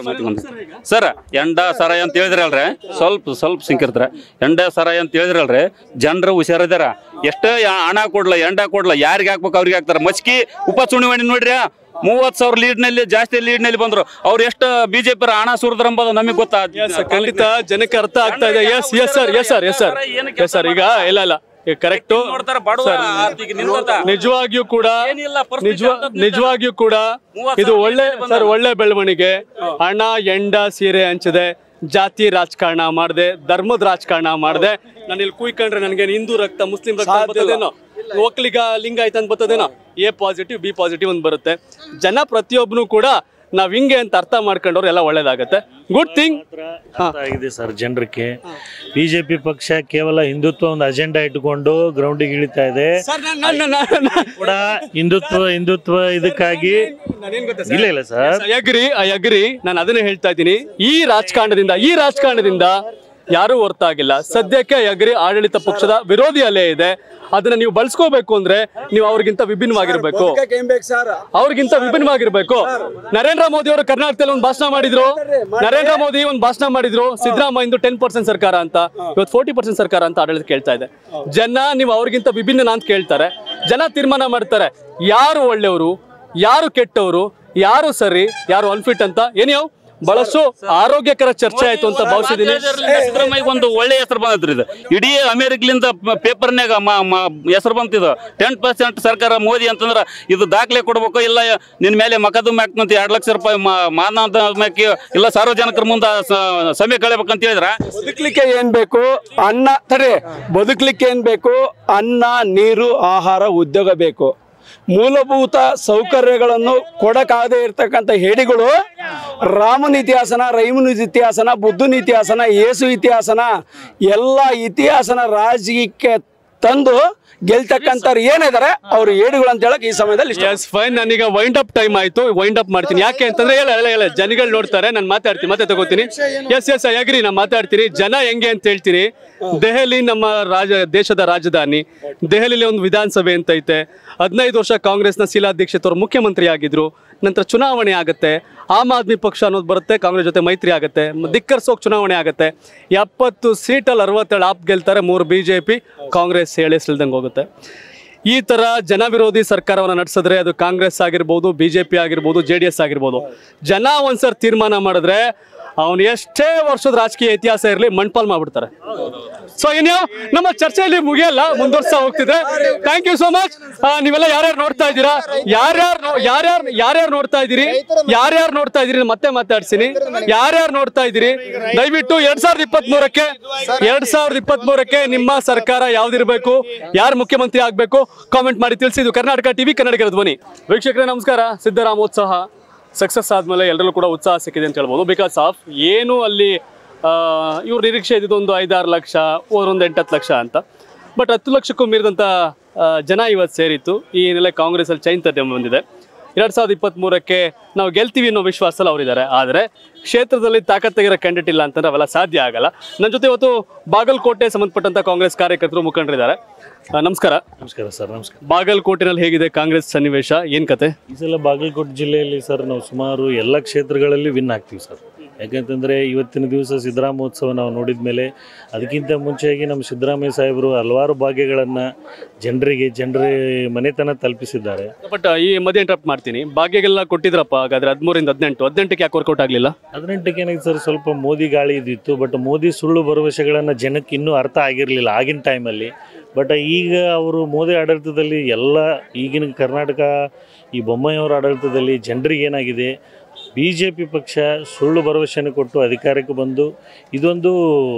ಸರ್ ಎಂಡ ಸರಾಯ ಅಂತ ಹೇಳಿದ್ರಲ್ರಿ ಸ್ವಲ್ಪ ಸ್ವಲ್ಪ ಸಿಂಕಿರ್ತಾರ ಎಂಡ ಸರಾಯ ಅಂತ ಹೇಳಿದ್ರಲ್ರಿ ಜನರು ಹುಷಾರಿದಾರ ಎಷ್ಟೇ ಯಾ- ಹಣ ಕೊಡ್ಲ ಎಂಡ ಕೊಡ್ಲ ಯಾರಿಗೆ ಹಾಕ್ಬೇಕು ಅವ್ರಿಗೆ ಹಾಕ್ತಾರ ಮಸ್ಕಿ ಉಪ ಚುನಾವಣೆ ನೋಡ್ರಿ ಮೂವತ್ ಸಾವಿರ ಲೀಡ್ನಲ್ಲಿ ಜಾಸ್ತಿ ಲೀಡ್ನಲ್ಲಿ ಬಂದ್ರು ಅವ್ರು ಎಷ್ಟು ಬಿಜೆಪಿ ಹಣ ಸುರಿದ್ರಂಬುದು ನಮಗೆ ಗೊತ್ತಾ ಖಂಡಿತ ಜನಕ್ಕೆ ಅರ್ಥ ಆಗ್ತಾ ಇದೆ yes yes sir yes sir yes sir yes sir ಈಗ ಇಲ್ಲ ಇಲ್ಲ ಕರೆಕ್ಟ್ ನೋಡ್ತಾರ ಬಡವ ಆರ್ತಿಗೆ ನಿಂತ್ಕೊತ. ನಿಜವಾಗಿಯೂ ಕೂಡ ಏನಿಲ್ಲ, ಪರಿಸ್ಥಿತಿ ನಿಜವ ಅಂತದ್ದು ನಿಜವಾಗಿಯೂ ಕೂಡ ಮೂವತ್ತು ಇದು ಸಾವಿರ ಒಳ್ಳೆ ಲೀಡ್ನಲ್ಲಿ ಸರ್ ಒಳ್ಳೆ ಬೆಳವಣಿಗೆ ಹಣ ಎಂಡ ಸೀರೆ ಹಂಚದೆ ಜಾತಿ ರಾಜಕಾರಣ ಮಾಡಿದೆ ಧರ್ಮದ ರಾಜಕಾರಣ ಮಾಡಿದೆ ನಾನು ಇಲ್ಲಿ ಕುಯ್ಕೊಂಡ್ರೆ ನನಗೆ ಹಿಂದೂ ರಕ್ತ ಮುಸ್ಲಿಂ ರಕ್ತ ಅಂತ ಬರ್ತದೇನೋ ಒಕ್ಕಲಿಗ ಲಿಂಗ ಆಯ್ತು ಅಂತ ಬರ್ತದೇನೋ ಎ ಪಾಸಿಟಿವ್ ಬಿ ಪಾಸಿಟಿವ್ ಅಂತ ಬರುತ್ತೆ ಜನ ಪ್ರತಿಯೊಬ್ಬನು ಕೂಡ ನಾವ್ ಹಿಂಗೆ ಅಂತ ಅರ್ಥ ಮಾಡ್ಕೊಂಡವ್ರು ಎಲ್ಲ ಒಳ್ಳೇದಾಗತ್ತೆ ಗುಡ್ ಥಿಂಗ್ ಅರ್ಥ ಆಗಿದೆ ಸರ್ ಜನರಿಗೆ ಬಿಜೆಪಿ ಪಕ್ಷ ಕೇವಲ ಹಿಂದುತ್ವ ಒಂದು ಅಜೆಂಡಾ ಇಟ್ಟುಕೊಂಡು ಗ್ರೌಂಡಿಗೆ ಇಳಿತಾ ಇದೆ ಕೂಡ ಹಿಂದುತ್ವ ಹಿಂದುತ್ವ ಇದಕ್ಕಾಗಿ ಇಲ್ಲ ಇಲ್ಲ sir I agree I agree ನಾನು ಅದನ್ನೇ ಹೇಳ್ತಾ ಇದ್ದೀನಿ ಈ ರಾಜಕಾರಣದಿಂದ ಈ ರಾಜಕಾರಣದಿಂದ ಯಾರೂ ಹೊರತಾಗಿಲ್ಲ ಸದ್ಯಕ್ಕೆ ಐ ಅಗ್ರಿ ಆಡಳಿತ ಪಕ್ಷದ ವಿರೋಧಿ ಅಲೆ ಇದೆ ಅದನ್ನ ನೀವು ಬಳಸ್ಕೋಬೇಕು ಅಂದ್ರೆ ನೀವು ಅವ್ರಿಗಿಂತ ವಿಭಿನ್ನವಾಗಿರ್ಬೇಕು ಅವ್ರಿಗಿಂತ ವಿಭಿನ್ನವಾಗಿರ್ಬೇಕು ನರೇಂದ್ರ ಮೋದಿ ಅವರು ಕರ್ನಾಟಕದಲ್ಲಿ ಒಂದು ಭಾಷಣ ಮಾಡಿದ್ರು ನರೇಂದ್ರ ಮೋದಿ ಒಂದು ಭಾಷಣ ಮಾಡಿದ್ರು ಸಿದ್ದರಾಮಯ್ಯ ಟೆನ್ ಪರ್ಸೆಂಟ್ ಸರ್ಕಾರ ಅಂತ ಇವತ್ತು ಫೋರ್ಟಿ ಪರ್ಸೆಂಟ್ ಸರ್ಕಾರ ಅಂತ ಆಡಳಿತ ಕೇಳ್ತಾ ಇದೆ ಜನ ನೀವು ಅವ್ರಿಗಿಂತ ವಿಭಿನ್ನ ಅಂತ ಕೇಳ್ತಾರೆ ಜನ ತೀರ್ಮಾನ ಮಾಡ್ತಾರೆ ಯಾರು ಒಳ್ಳೆಯವರು ಯಾರು ಕೆಟ್ಟವರು ಯಾರು ಸರಿ ಯಾರು ಅನ್ಫಿಟ್ ಅಂತ ಏನ್ಯಾವ್ ಬಹಳಷ್ಟು ಆರೋಗ್ಯಕರ ಚರ್ಚೆ ಆಯ್ತು ಅಂತ ಭಾವಿಸಿದ್ದೀನಿ ಸಿದ್ದರಾಮಯ್ಯ ಒಂದು ಒಳ್ಳೆ ಹೆಸರು ಬಂದತ್ರಿ ಇದು ಇಡೀ ಅಮೆರಿಕಲಿಂದ ಪೇಪರ್ನ್ಯಾಗ ಹೆಸರು ಬಂತಿದ್ದು ಟೆನ್ ಪರ್ಸೆಂಟ್ ಸರ್ಕಾರ ಮೋದಿ ಅಂತಂದ್ರ ಇದು ದಾಖಲೆ ಕೊಡ್ಬೇಕು ಇಲ್ಲ ನಿನ್ ಮೇಲೆ ಮಕದ್ದಮೆ ಹಾಕ್ತಂತ ಎರಡ್ ಲಕ್ಷ ರೂಪಾಯಿ ಮಾ- ಮಾನದಂಡಕ್ಕೆ ಇಲ್ಲ ಸಾರ್ವಜನಿಕರ ಮುಂದೆ ಸ- ಸಮಯ ಕಳಿಬೇಕಂತ ಹೇಳಿದ್ರ ಬದುಕಲಿಕ್ಕೆ ಏನ್ ಬೇಕು ಅನ್ನ ತಡೆ ಬದುಕಲಿಕ್ಕೆ ಏನ್ ಬೇಕು ಅನ್ನ ನೀರು ಆಹಾರ ಉದ್ಯೋಗ ಬೇಕು ಮೂಲಭೂತ ಸೌಕರ್ಯಗಳನ್ನು ಕೊಡಕ್ಕಾಗದೇ ಇರ್ತಕ್ಕಂಥ ಹೇಡಿಗಳು ರಾಮನ ಇತಿಹಾಸನ ರೈಮನ ಇತಿಹಾಸನ ಬುದ್ಧನ ಇತಿಹಾಸನ ಯೇಸು ಇತಿಹಾಸನ ಎಲ್ಲ ಇತಿಹಾಸನ ರಾಜಕೀಯಕ್ಕೆ ತಂದು ಗೆಲ್ತಕ್ಕಂಥವ್ರು ಏನಿದ್ದಾರೆ ಅವ್ರು ಏಡುಗಳು ಅಂತ ಹೇಳಕ್ ಈ ಸಮಯದಲ್ಲಿ ಇಷ್ಟ ಎಸ್ ಫೈನ್ ನಾನೀಗ ವೈಂಡ್ ಅಪ್ ಟೈಮ್ ಆಯ್ತು ವೈಂಡ್ ಅಪ್ ಮಾಡ್ತೀನಿ ಯಾಕೆ ಅಂತಂದ್ರೆ ಹೇಳ ಹೇಳ ಹೇಳ ಜನಗಳು ನೋಡ್ತಾರೆ ನಾನು ಮಾತಾಡ್ತೀನಿ ಮತ್ತೆ ತಗೋತೀನಿ ಎಸ್ ಎಸ್ ಐ ಅಗ್ರಿ ನಾನು ಮಾತಾಡ್ತೀನಿ ಜನ ಹೆಂಗೆ ಅಂತ ಹೇಳ್ತೀನಿ ದೆಹಲಿ ನಮ್ಮ ರಾಜ ದೇಶದ ರಾಜಧಾನಿ ದೆಹಲಿಲಿ ಒಂದು ವಿಧಾನಸಭೆ ಅಂತ ಐತೆ ಹದಿನೈದು ವರ್ಷ ಕಾಂಗ್ರೆಸ್ನ ಶೀಲಾಧ್ಯಕ್ಷತವ್ರು ಮುಖ್ಯಮಂತ್ರಿ ಆಗಿದ್ರು ನಂತರ ಚುನಾವಣೆ ಆಗುತ್ತೆ ಆಮ್ ಆದ್ಮಿ ಪಕ್ಷ ಅನ್ನೋದು ಬರುತ್ತೆ ಕಾಂಗ್ರೆಸ್ ಜೊತೆ ಮೈತ್ರಿ ಆಗುತ್ತೆ ಮ- ಧಿಕ್ಕರ್ಸೋಕ್ ಚುನಾವಣೆ ಆಗುತ್ತೆ ಎಪ್ಪತ್ತು ಸೀಟಲ್ಲಿ ಅರವತ್ತೇಳು ಆಪ್ ಗೆಲ್ತಾರೆ ಮೂರು ಬಿ ಜೆ ಪಿ ಕಾಂಗ್ರೆಸ್ ಹೇಳಿಸ್ಲಿಲ್ದಂಗೆ ಹೋಗುತ್ತೆ ಈ ತರ ಜನ ವಿರೋಧಿ ಸರ್ಕಾರವನ್ನು ನಡೆಸಿದ್ರೆ ಅದು ಕಾಂಗ್ರೆಸ್ ಆಗಿರ್ಬೋದು ಬಿ ಜೆ ಪಿ ಆಗಿರ್ಬೋದು ಜೆ ಡಿ ಎಸ್ ಆಗಿರ್ಬೋದು ಜನ ಒಂದ್ಸರ್ ತೀರ್ಮಾನ ಮಾಡಿದ್ರೆ ಅವನು ಎಷ್ಟೇ ವರ್ಷದ ರಾಜಕೀಯ ಇತಿಹಾಸ ಇರಲಿ ಮಣ್ಪಾಲ್ ಮಾಡ್ಬಿಡ್ತಾರೆ ಸೊ ಇನ್ನು ನಮ್ಮ ಚರ್ಚೆಯಲ್ಲಿ ಮುಗಿಯಲ್ಲ ಮುಂದುವರ್ಸ್ತಾ ಹೋಗ್ತಿದ್ರೆ ಥ್ಯಾಂಕ್ ಯು ಸೋ ಮಚ್ ನೀವೆಲ್ಲ ಯಾರ್ಯಾರು ನೋಡ್ತಾ ಇದ್ದೀರಾ ಯಾರ್ಯಾರು ಯಾರ್ಯಾರು ಯಾರ್ಯಾರು ನೋಡ್ತಾ ಇದ್ದೀರಿ ಯಾರ್ಯಾರು ನೋಡ್ತಾ ಇದ್ದೀರಿ ನಾನು ಮತ್ತೆ ಮಾತಾಡ್ತೀನಿ ಯಾರ್ಯಾರು ನೋಡ್ತಾ ಇದ್ದೀರಿ ದಯವಿಟ್ಟು ಎರಡ್ ಸಾವಿರದ ಇಪ್ಪತ್ತ್ ಮೂರಕ್ಕೆ ಎರಡ್ ಸಾವಿರದ ಇಪ್ಪತ್ತ್ ಮೂರಕ್ಕೆ ನಿಮ್ಮ ಸರ್ಕಾರ ಯಾವ್ದಿರ್ಬೇಕು ಯಾರು ಮುಖ್ಯಮಂತ್ರಿ ಆಗ್ಬೇಕು ಕಾಮೆಂಟ್ ಮಾಡಿ ತಿಳಿಸಿ ಇದು ಕರ್ನಾಟಕ ಟಿವಿ ಕನ್ನಡಿಗರ ಧ್ವನಿ ವೀಕ್ಷಕರೇ ನಮಸ್ಕಾರ ಸಿದ್ದರಾಮೋತ್ಸವ ಸಕ್ಸಸ್ ಆದ್ಮೇಲೆ ಎಲ್ಲರಲ್ಲೂ ಕೂಡ ಉತ್ಸಾಹ ಸಿಕ್ಕಿದೆ ಅಂತ ಹೇಳ್ಬೋದು ಬಿಕಾಸ್ ಆಫ್ ಏನು ಅಲ್ಲಿ ಇವ್ರ ನಿರೀಕ್ಷೆ ಇದ್ದಿದ್ದು ಒಂದು ಐದಾರು ಲಕ್ಷ ಒಂದು ಎಂಟತ್ತು ಲಕ್ಷ ಅಂತ ಬಟ್ ಹತ್ತು ಲಕ್ಷಕ್ಕೂ ಮೀರಿದಂಥ ಆ, ಜನ ಇವತ್ತು ಸೇರಿತ್ತು ಈ ಹಿನ್ನೆಲೆ ಕಾಂಗ್ರೆಸ್ಸಲ್ಲಿ ಚೈತನ್ಯ ಬಂದಿದೆ ಎರಡು ಸಾವಿರದ ಇಪ್ಪತ್ತ್ಮೂರಕ್ಕೆ ನಾವು ಗೆಲ್ತೀವಿ ಅನ್ನೋ ವಿಶ್ವಾಸದಲ್ಲಿ ಅವರಿದ್ದಾರೆ ಆದರೆ ಕ್ಷೇತ್ರದಲ್ಲಿ ತಾಕತ್ತಾಗಿರೋ ಕ್ಯಾಂಡಿಡೇಟ್ ಇಲ್ಲ ಅಂತಂದ್ರೆ ಅವೆಲ್ಲ ಸಾಧ್ಯ ಆಗಲ್ಲ ನನ್ನ ಜೊತೆ ಇವತ್ತು ಬಾಗಲಕೋಟೆ ಸಂಬಂಧಪಟ್ಟಂಥ ಕಾಂಗ್ರೆಸ್ ಕಾರ್ಯಕರ್ತರು ಮುಖಂಡರಿದ್ದಾರೆ ಆ, ನಮಸ್ಕಾರ ನಮಸ್ಕಾರ ಸರ್ ನಮಸ್ಕಾರ ಬಾಗಲಕೋಟೆನಲ್ಲಿ ಹೇಗಿದೆ ಕಾಂಗ್ರೆಸ್ ಸನ್ನಿವೇಶ ಏನು ಕತೆ ಈ ಸಲ ಬಾಗಲಕೋಟೆ ಜಿಲ್ಲೆಯಲ್ಲಿ ಸರ್ ನಾವು ಸುಮಾರು ಎಲ್ಲ ಕ್ಷೇತ್ರಗಳಲ್ಲಿ ವಿನ್ ಆಗ್ತೀವಿ ಸರ್ ಯಾಕಂತಂದರೆ ಇವತ್ತಿನ ದಿವಸ ಸಿದ್ದರಾಮೋತ್ಸವ ನಾವು ನೋಡಿದ ಮೇಲೆ ಅದಕ್ಕಿಂತ ಮುಂಚೆಯಾಗಿ ನಮ್ಮ ಸಿದ್ದರಾಮಯ್ಯ ಸಾಹೇಬರು ಹಲವಾರು ಭಾಗ್ಯಗಳನ್ನು ಜನರಿಗೆ ಜನರ ಮನೆತನ ತಲುಪಿಸಿದ್ದಾರೆ ಬಟ್ ಈ ಮಧ್ಯೆ ಇಂಟರಪ್ಟ್ ಮಾಡ್ತೀನಿ ಭಾಗ್ಯಗೆಲ್ಲ ಕೊಟ್ಟಿದ್ರಪ್ಪ ಹಾಗಾದ್ರೆ ಹದಿಮೂರಿಂದ ಹದಿನೆಂಟು ಹದಿನೆಂಟಕ್ಕೆ ಯಾಕೆ ವರ್ಕೌಟ್ ಆಗಲಿಲ್ಲ ಹದಿನೆಂಟಕ್ಕೆ ಏನಾಗಿದೆ ಸರ್ ಸ್ವಲ್ಪ ಮೋದಿ ಗಾಳಿ ಇದ್ದಿತ್ತು ಬಟ್ ಮೋದಿ ಸುಳ್ಳು ಭರವಸೆಗಳನ್ನು ಜನಕ್ಕೆ ಇನ್ನೂ ಅರ್ಥ ಆಗಿರಲಿಲ್ಲ ಆಗಿನ ಟೈಮಲ್ಲಿ ಬಟ್ ಈಗ ಅವರು ಮೋದಿ ಆಡಳಿತದಲ್ಲಿ ಎಲ್ಲ ಈಗಿನ ಕರ್ನಾಟಕ ಈ ಬೊಮ್ಮಾಯಿಯವರ ಆಡಳಿತದಲ್ಲಿ ಜನರಿಗೆ ಏನಾಗಿದೆ ಬಿ ಜೆ ಪಿ ಪಕ್ಷ ಸುಳ್ಳು ಭರವಸೆಯನ್ನು ಕೊಟ್ಟು ಅಧಿಕಾರಕ್ಕೆ ಬಂದು ಇದೊಂದು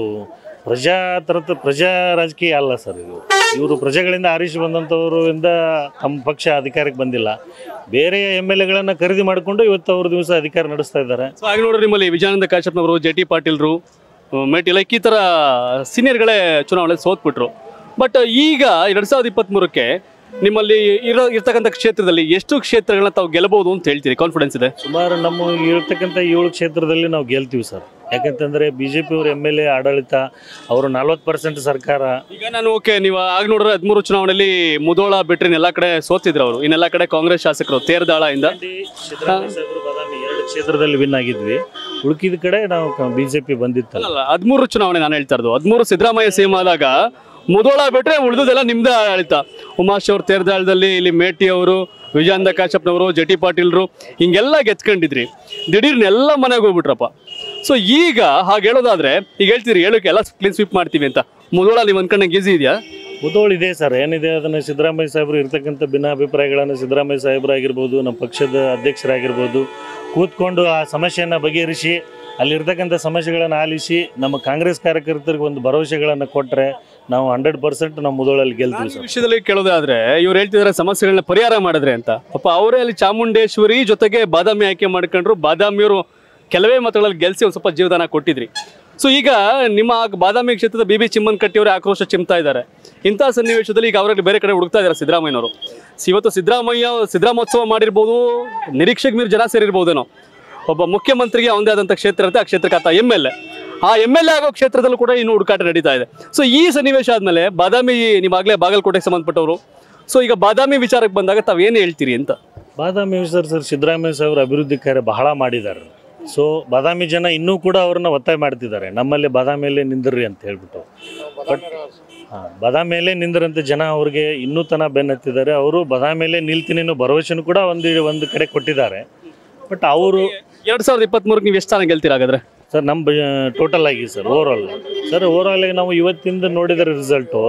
ಪ್ರಜಾತಂತ್ರ ಪ್ರಜಾ ರಾಜಕೀಯ ಅಲ್ಲ ಸರ್ ಇದು ಇವರು ಪ್ರಜೆಗಳಿಂದ ಆರಿಸಿ ಬಂದಂಥವರಿಂದ ತಮ್ಮ ಪಕ್ಷ ಅಧಿಕಾರಕ್ಕೆ ಬಂದಿಲ್ಲ ಬೇರೆ ಎಮ್ ಎಲ್ ಎಗಳನ್ನು ಖರೀದಿ ಮಾಡಿಕೊಂಡು ಇವತ್ತು ಅವ್ರ ದಿವಸ ಅಧಿಕಾರ ನಡೆಸ್ತಾ ಇದ್ದಾರೆ ಸೊ ಹಾಗೆ ನೋಡ್ರಿ ನಿಮ್ಮಲ್ಲಿ ವಿಜಯಾನಂದ ಕಾಶ್ಯಪ್ನವರು ಜೆ ಟಿ ಪಾಟೀಲ್ರು ಮೇಟಿ ಲೈಕ್ ಈ ಥರ ಸೀನಿಯರ್ಗಳೇ ಚುನಾವಣೆ ಸೋತ್ಬಿಟ್ರು ಬಟ್ ಈಗ ಎರಡು ಸಾವಿರದ ಇಪ್ಪತ್ತ್ಮೂರಕ್ಕೆ ನಿಮ್ಮಲ್ಲಿ ಇರೋ ಇರ್ತಕ್ಕಂಥ ಕ್ಷೇತ್ರದಲ್ಲಿ ಎಷ್ಟು ಕ್ಷೇತ್ರಗಳನ್ನ ತಾವು ಗೆಲ್ಲಬಹುದು ಅಂತ ಹೇಳ್ತೀರಿ ಕಾನ್ಫಿಡೆನ್ಸ್ ಇದೆ ಸುಮಾರು ನಮ್ಮ ಇರ್ತಕ್ಕಂಥ ಏಳು ಕ್ಷೇತ್ರದಲ್ಲಿ ನಾವು ಗೆಲ್ತೀವಿ ಸರ್ ಯಾಕಂತಂದರೆ ಬಿ ಜೆ ಪಿಯವ್ರ ಎಮ್ ಎಲ್ ಎ ಆಡಳಿತ ಅವರು ನಲ್ವತ್ತು ಪರ್ಸೆಂಟ್ ಸರ್ಕಾರ ಈಗ ನಾನು ಓಕೆ ನೀವು ಆಗ ನೋಡಿದ್ರೆ ಹದಿಮೂರು ಚುನಾವಣೆಯಲ್ಲಿ ಮುದೋಳ ಬಿಟ್ರೆ ಎಲ್ಲ ಕಡೆ ಸೋತಿದ್ರು ಅವರು ಇನ್ನೆಲ್ಲ ಕಡೆ ಕಾಂಗ್ರೆಸ್ ಶಾಸಕರು ತೇರ್ದಾಳ ಇಂದ ಸಿದ್ದರಾಮಯ್ಯ ಸಾಹೇಬರು ಬಾದಾಮಿ ಎರಡು ಕ್ಷೇತ್ರದಲ್ಲಿ ವಿನ್ ಆಗಿದ್ವಿ ಉಳುಕಿದ ಕಡೆ ನಾವು ಬಿ ಜೆ ಪಿ ಬಂದಿತ್ತಲ್ಲ ಅಲ್ಲ ಹದಿಮೂರು ಚುನಾವಣೆ ನಾನು ಹೇಳ್ತಾ ಇರೋದು ಹದಿಮೂರು ಸಿದ್ದರಾಮಯ್ಯ ಸೇಮ್ ಆದಾಗ ಮುದೋಳ ಬಿಟ್ರೆ ಉಳಿದದೆಲ್ಲ ನಿಮ್ದೇ ಆಡಳಿತ ಉಮಾಶ್ ಅವ್ರ ತೇರ್ದಾಳದಲ್ಲಿ ಇಲ್ಲಿ ಮೇಟಿ ಅವರು ವಿಜಯಾನಂದ ಕಾಶ್ಯಪ್ನವರು ಜೆ ಟಿ ಪಾಟೀಲ್ರು ಹಿಂಗೆಲ್ಲ ಗೆತ್ಕೊಂಡಿದ್ರಿ ದಿಢೀರ್ನ ಎಲ್ಲ ಮನೆಗೆ ಹೋಗ್ಬಿಟ್ರಪ್ಪ ಸೊ ಈಗ ಹಾಗೆ ಹೇಳೋದಾದ್ರೆ ಈಗ ಹೇಳ್ತೀರಿ ಹೇಳೋಕೆ ಎಲ್ಲ ಕ್ಲೀನ್ ಸ್ವೀಪ್ ಮಾಡ್ತೀವಿ ಅಂತ ಮುದೋಳ ನೀವು ಅನ್ಕೊಂಡಂಗೆ ಈಸಿ ಇದೆಯಾ ಮುದೋಳು ಇದೆ ಸರ್ ಏನಿದೆ ಅದನ್ನು ಸಿದ್ದರಾಮಯ್ಯ ಸಾಹೇಬರು ಇರ್ತಕ್ಕಂಥ ಭಿನ್ನಾಭಿಪ್ರಾಯಗಳನ್ನು ಸಿದ್ದರಾಮಯ್ಯ ಸಾಹೇಬರಾಗಿರ್ಬೋದು ನಮ್ಮ ಪಕ್ಷದ ಅಧ್ಯಕ್ಷರಾಗಿರ್ಬೋದು ಕೂತ್ಕೊಂಡು ಆ ಸಮಸ್ಯೆಯನ್ನು ಬಗೆಹರಿಸಿ ಅಲ್ಲಿರ್ತಕ್ಕಂಥ ಸಮಸ್ಯೆಗಳನ್ನು ಆಲಿಸಿ ನಮ್ಮ ಕಾಂಗ್ರೆಸ್ ಕಾರ್ಯಕರ್ತರಿಗೆ ಒಂದು ಭರವಸೆಗಳನ್ನು ಕೊಟ್ಟರೆ ನಾವು ಹಂಡ್ರೆಡ್ ಪರ್ಸೆಂಟ್ ನಮ್ಮ ಮುದೋಳಲ್ಲಿ ಗೆಲ್ತೀವಿ ಈ ಸರ್ ವಿಷಯದಲ್ಲಿ ಕೇಳೋದಾದ್ರೆ ಇವ್ರು ಹೇಳ್ತಿದಾರೆ ಸಮಸ್ಯೆಗಳನ್ನ ಪರಿಹಾರ ಮಾಡಿದ್ರೆ ಅಂತ ಪಾಪ ಅವರೇ ಅಲ್ಲಿ ಚಾಮುಂಡೇಶ್ವರಿ ಜೊತೆಗೆ ಬಾದಾಮಿ ಆಯ್ಕೆ ಮಾಡ್ಕೊಂಡ್ರು ಬಾದಾಮಿಯವರು ಕೆಲವೇ ಮತಗಳಲ್ಲಿ ಗೆಲ್ಸಿ ಒಂದು ಸ್ವಲ್ಪ ಜೀವದಾನ ಕೊಟ್ಟಿದ್ರಿ ಸೊ ಈಗ ನಿಮ್ಮ ಆ ಬಾದಾಮಿ ಕ್ಷೇತ್ರದ ಬಿ ಬಿ ಚಿಮ್ಮನ್ ಕಟ್ಟಿಯವರೇ ಆಕ್ರೋಶ ಚಿಮ್ತಾ ಇದ್ದಾರೆ ಇಂಥ ಸನ್ನಿವೇಶದಲ್ಲಿ ಈಗ ಅವರಲ್ಲಿ ಬೇರೆ ಕಡೆ ಹುಡುಕ್ತಾ ಇದ್ದಾರೆ ಸಿದ್ದರಾಮಯ್ಯನವರು ಸೊ ಇವತ್ತು ಸಿದ್ದರಾಮಯ್ಯ ಸಿದ್ದರಾಮೋತ್ಸವ ಮಾಡಿರ್ಬೋದು ನಿರೀಕ್ಷೆಗೆ ಮೀರಿ ಜನ ಸೇರಿರ್ಬೋದೇನೋ ಒಬ್ಬ ಮುಖ್ಯಮಂತ್ರಿಗೆ ಅವನದೇ ಆದಂಥ ಕ್ಷೇತ್ರ ಇರುತ್ತೆ ಆ ಕ್ಷೇತ್ರಕ್ಕೆ ಆತ ಎಮ್ ಎಲ್ ಎ ಆ ಎಮ್ ಎಲ್ ಎ ಆಗೋ ಕ್ಷೇತ್ರದಲ್ಲೂ ಕೂಡ ಇನ್ನೂ ಹುಡುಕಾಟ ನಡೀತಾ ಇದೆ ಸೊ ಈ ಸನ್ನಿವೇಶ ಆದಮೇಲೆ ಬಾದಾಮಿ ನೀವಾಗಲೇ ಬಾಗಲಕೋಟೆಗೆ ಸಂಬಂಧಪಟ್ಟವರು ಸೊ ಈಗ ಬಾದಾಮಿ ವಿಚಾರಕ್ಕೆ ಬಂದಾಗ ತಾವೇನು ಹೇಳ್ತೀರಿ ಅಂತ ಬಾದಾಮಿ ಸರ್ ಸರ್ ಸಿದ್ದರಾಮಯ್ಯ ಸಾಹೇಬರು ಅಭಿವೃದ್ಧಿ ಕಾರ್ಯ ಬಹಳ ಮಾಡಿದ್ದಾರೆ ಸೊ ಬಾದಾಮಿ ಜನ ಇನ್ನೂ ಕೂಡ ಅವ್ರನ್ನ ಒತ್ತಾಯ ಮಾಡ್ತಿದ್ದಾರೆ ನಮ್ಮಲ್ಲಿ ಬಾದಾಮಿಯಲ್ಲೇ ನಿಂದಿರ್ರಿ ಅಂತ ಹೇಳ್ಬಿಟ್ಟು ಬಟ್ ಹಾಂ ಬಾದಾಮಿಯಲ್ಲೇ ನಿಂದ್ರಂತ ಜನ ಅವ್ರಿಗೆ ಇನ್ನೂ ತನ ಬೆನ್ನತ್ತಿದ್ದಾರೆ ಅವರು ಬಾದಾಮಿಯಲ್ಲೇ ನಿಲ್ತೀನಿ ಅನ್ನೋ ಭರವಸೆನೂ ಕೂಡ ಒಂದು ಒಂದು ಕಡೆ ಕೊಟ್ಟಿದ್ದಾರೆ ಬಟ್ ಅವರು ಎರಡು ಸಾವಿರದ ಇಪ್ಪತ್ತ್ಮೂರಕ್ಕೆ ನೀವು ಎಷ್ಟು ಸ್ಥಾನ ಗೆಲ್ತೀರಾ ಹಾಗಾದ್ರೆ ಸರ್ ನಮ್ಮ ಟೋಟಲ್ ಆಗಿ ಸರ್ ಓವರಾಲ್ ಸರ್ ಓವರಾಲ್ ಆಗಿ ನಾವು ಇವತ್ತಿಂದ ನೋಡಿದ ರಿಸಲ್ಟು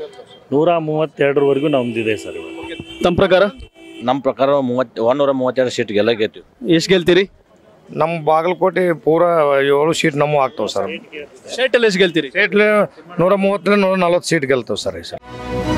ನೂರ ಮೂವತ್ತೆರಡರವರೆಗೂ ನಮ್ದಿದೆ ಸರ್ ಇವಾಗ ತಮ್ಮ ಪ್ರಕಾರ ನಮ್ಮ ಪ್ರಕಾರ ಮೂವತ್ತು ಒಂದೂರ ಮೂವತ್ತೆರಡು ಸೀಟ್ ಗೆಲ್ಲ ಗೆಲ್ತೀವಿ ಎಷ್ಟು ಗೆಲ್ತೀರಿ ನಮ್ಮ ಬಾಗಲಕೋಟೆ ಪೂರ ಏಳು ಸೀಟ್ ನಮ್ಮ ಆಗ್ತಾವೆ ಸರ್ ಸ್ಟೇಟಲ್ಲಿ ಎಷ್ಟು ಗೆಲ್ತೀರಿ ಸ್ಟೇಟ್ಲಿ ನೂರ ಮೂವತ್ತರಿಂದ ನೂರ ನಲ್ವತ್ತು ಸೀಟ್ ಗೆಲ್ತಾವೆ ಸರ್ ಈ ಸಲ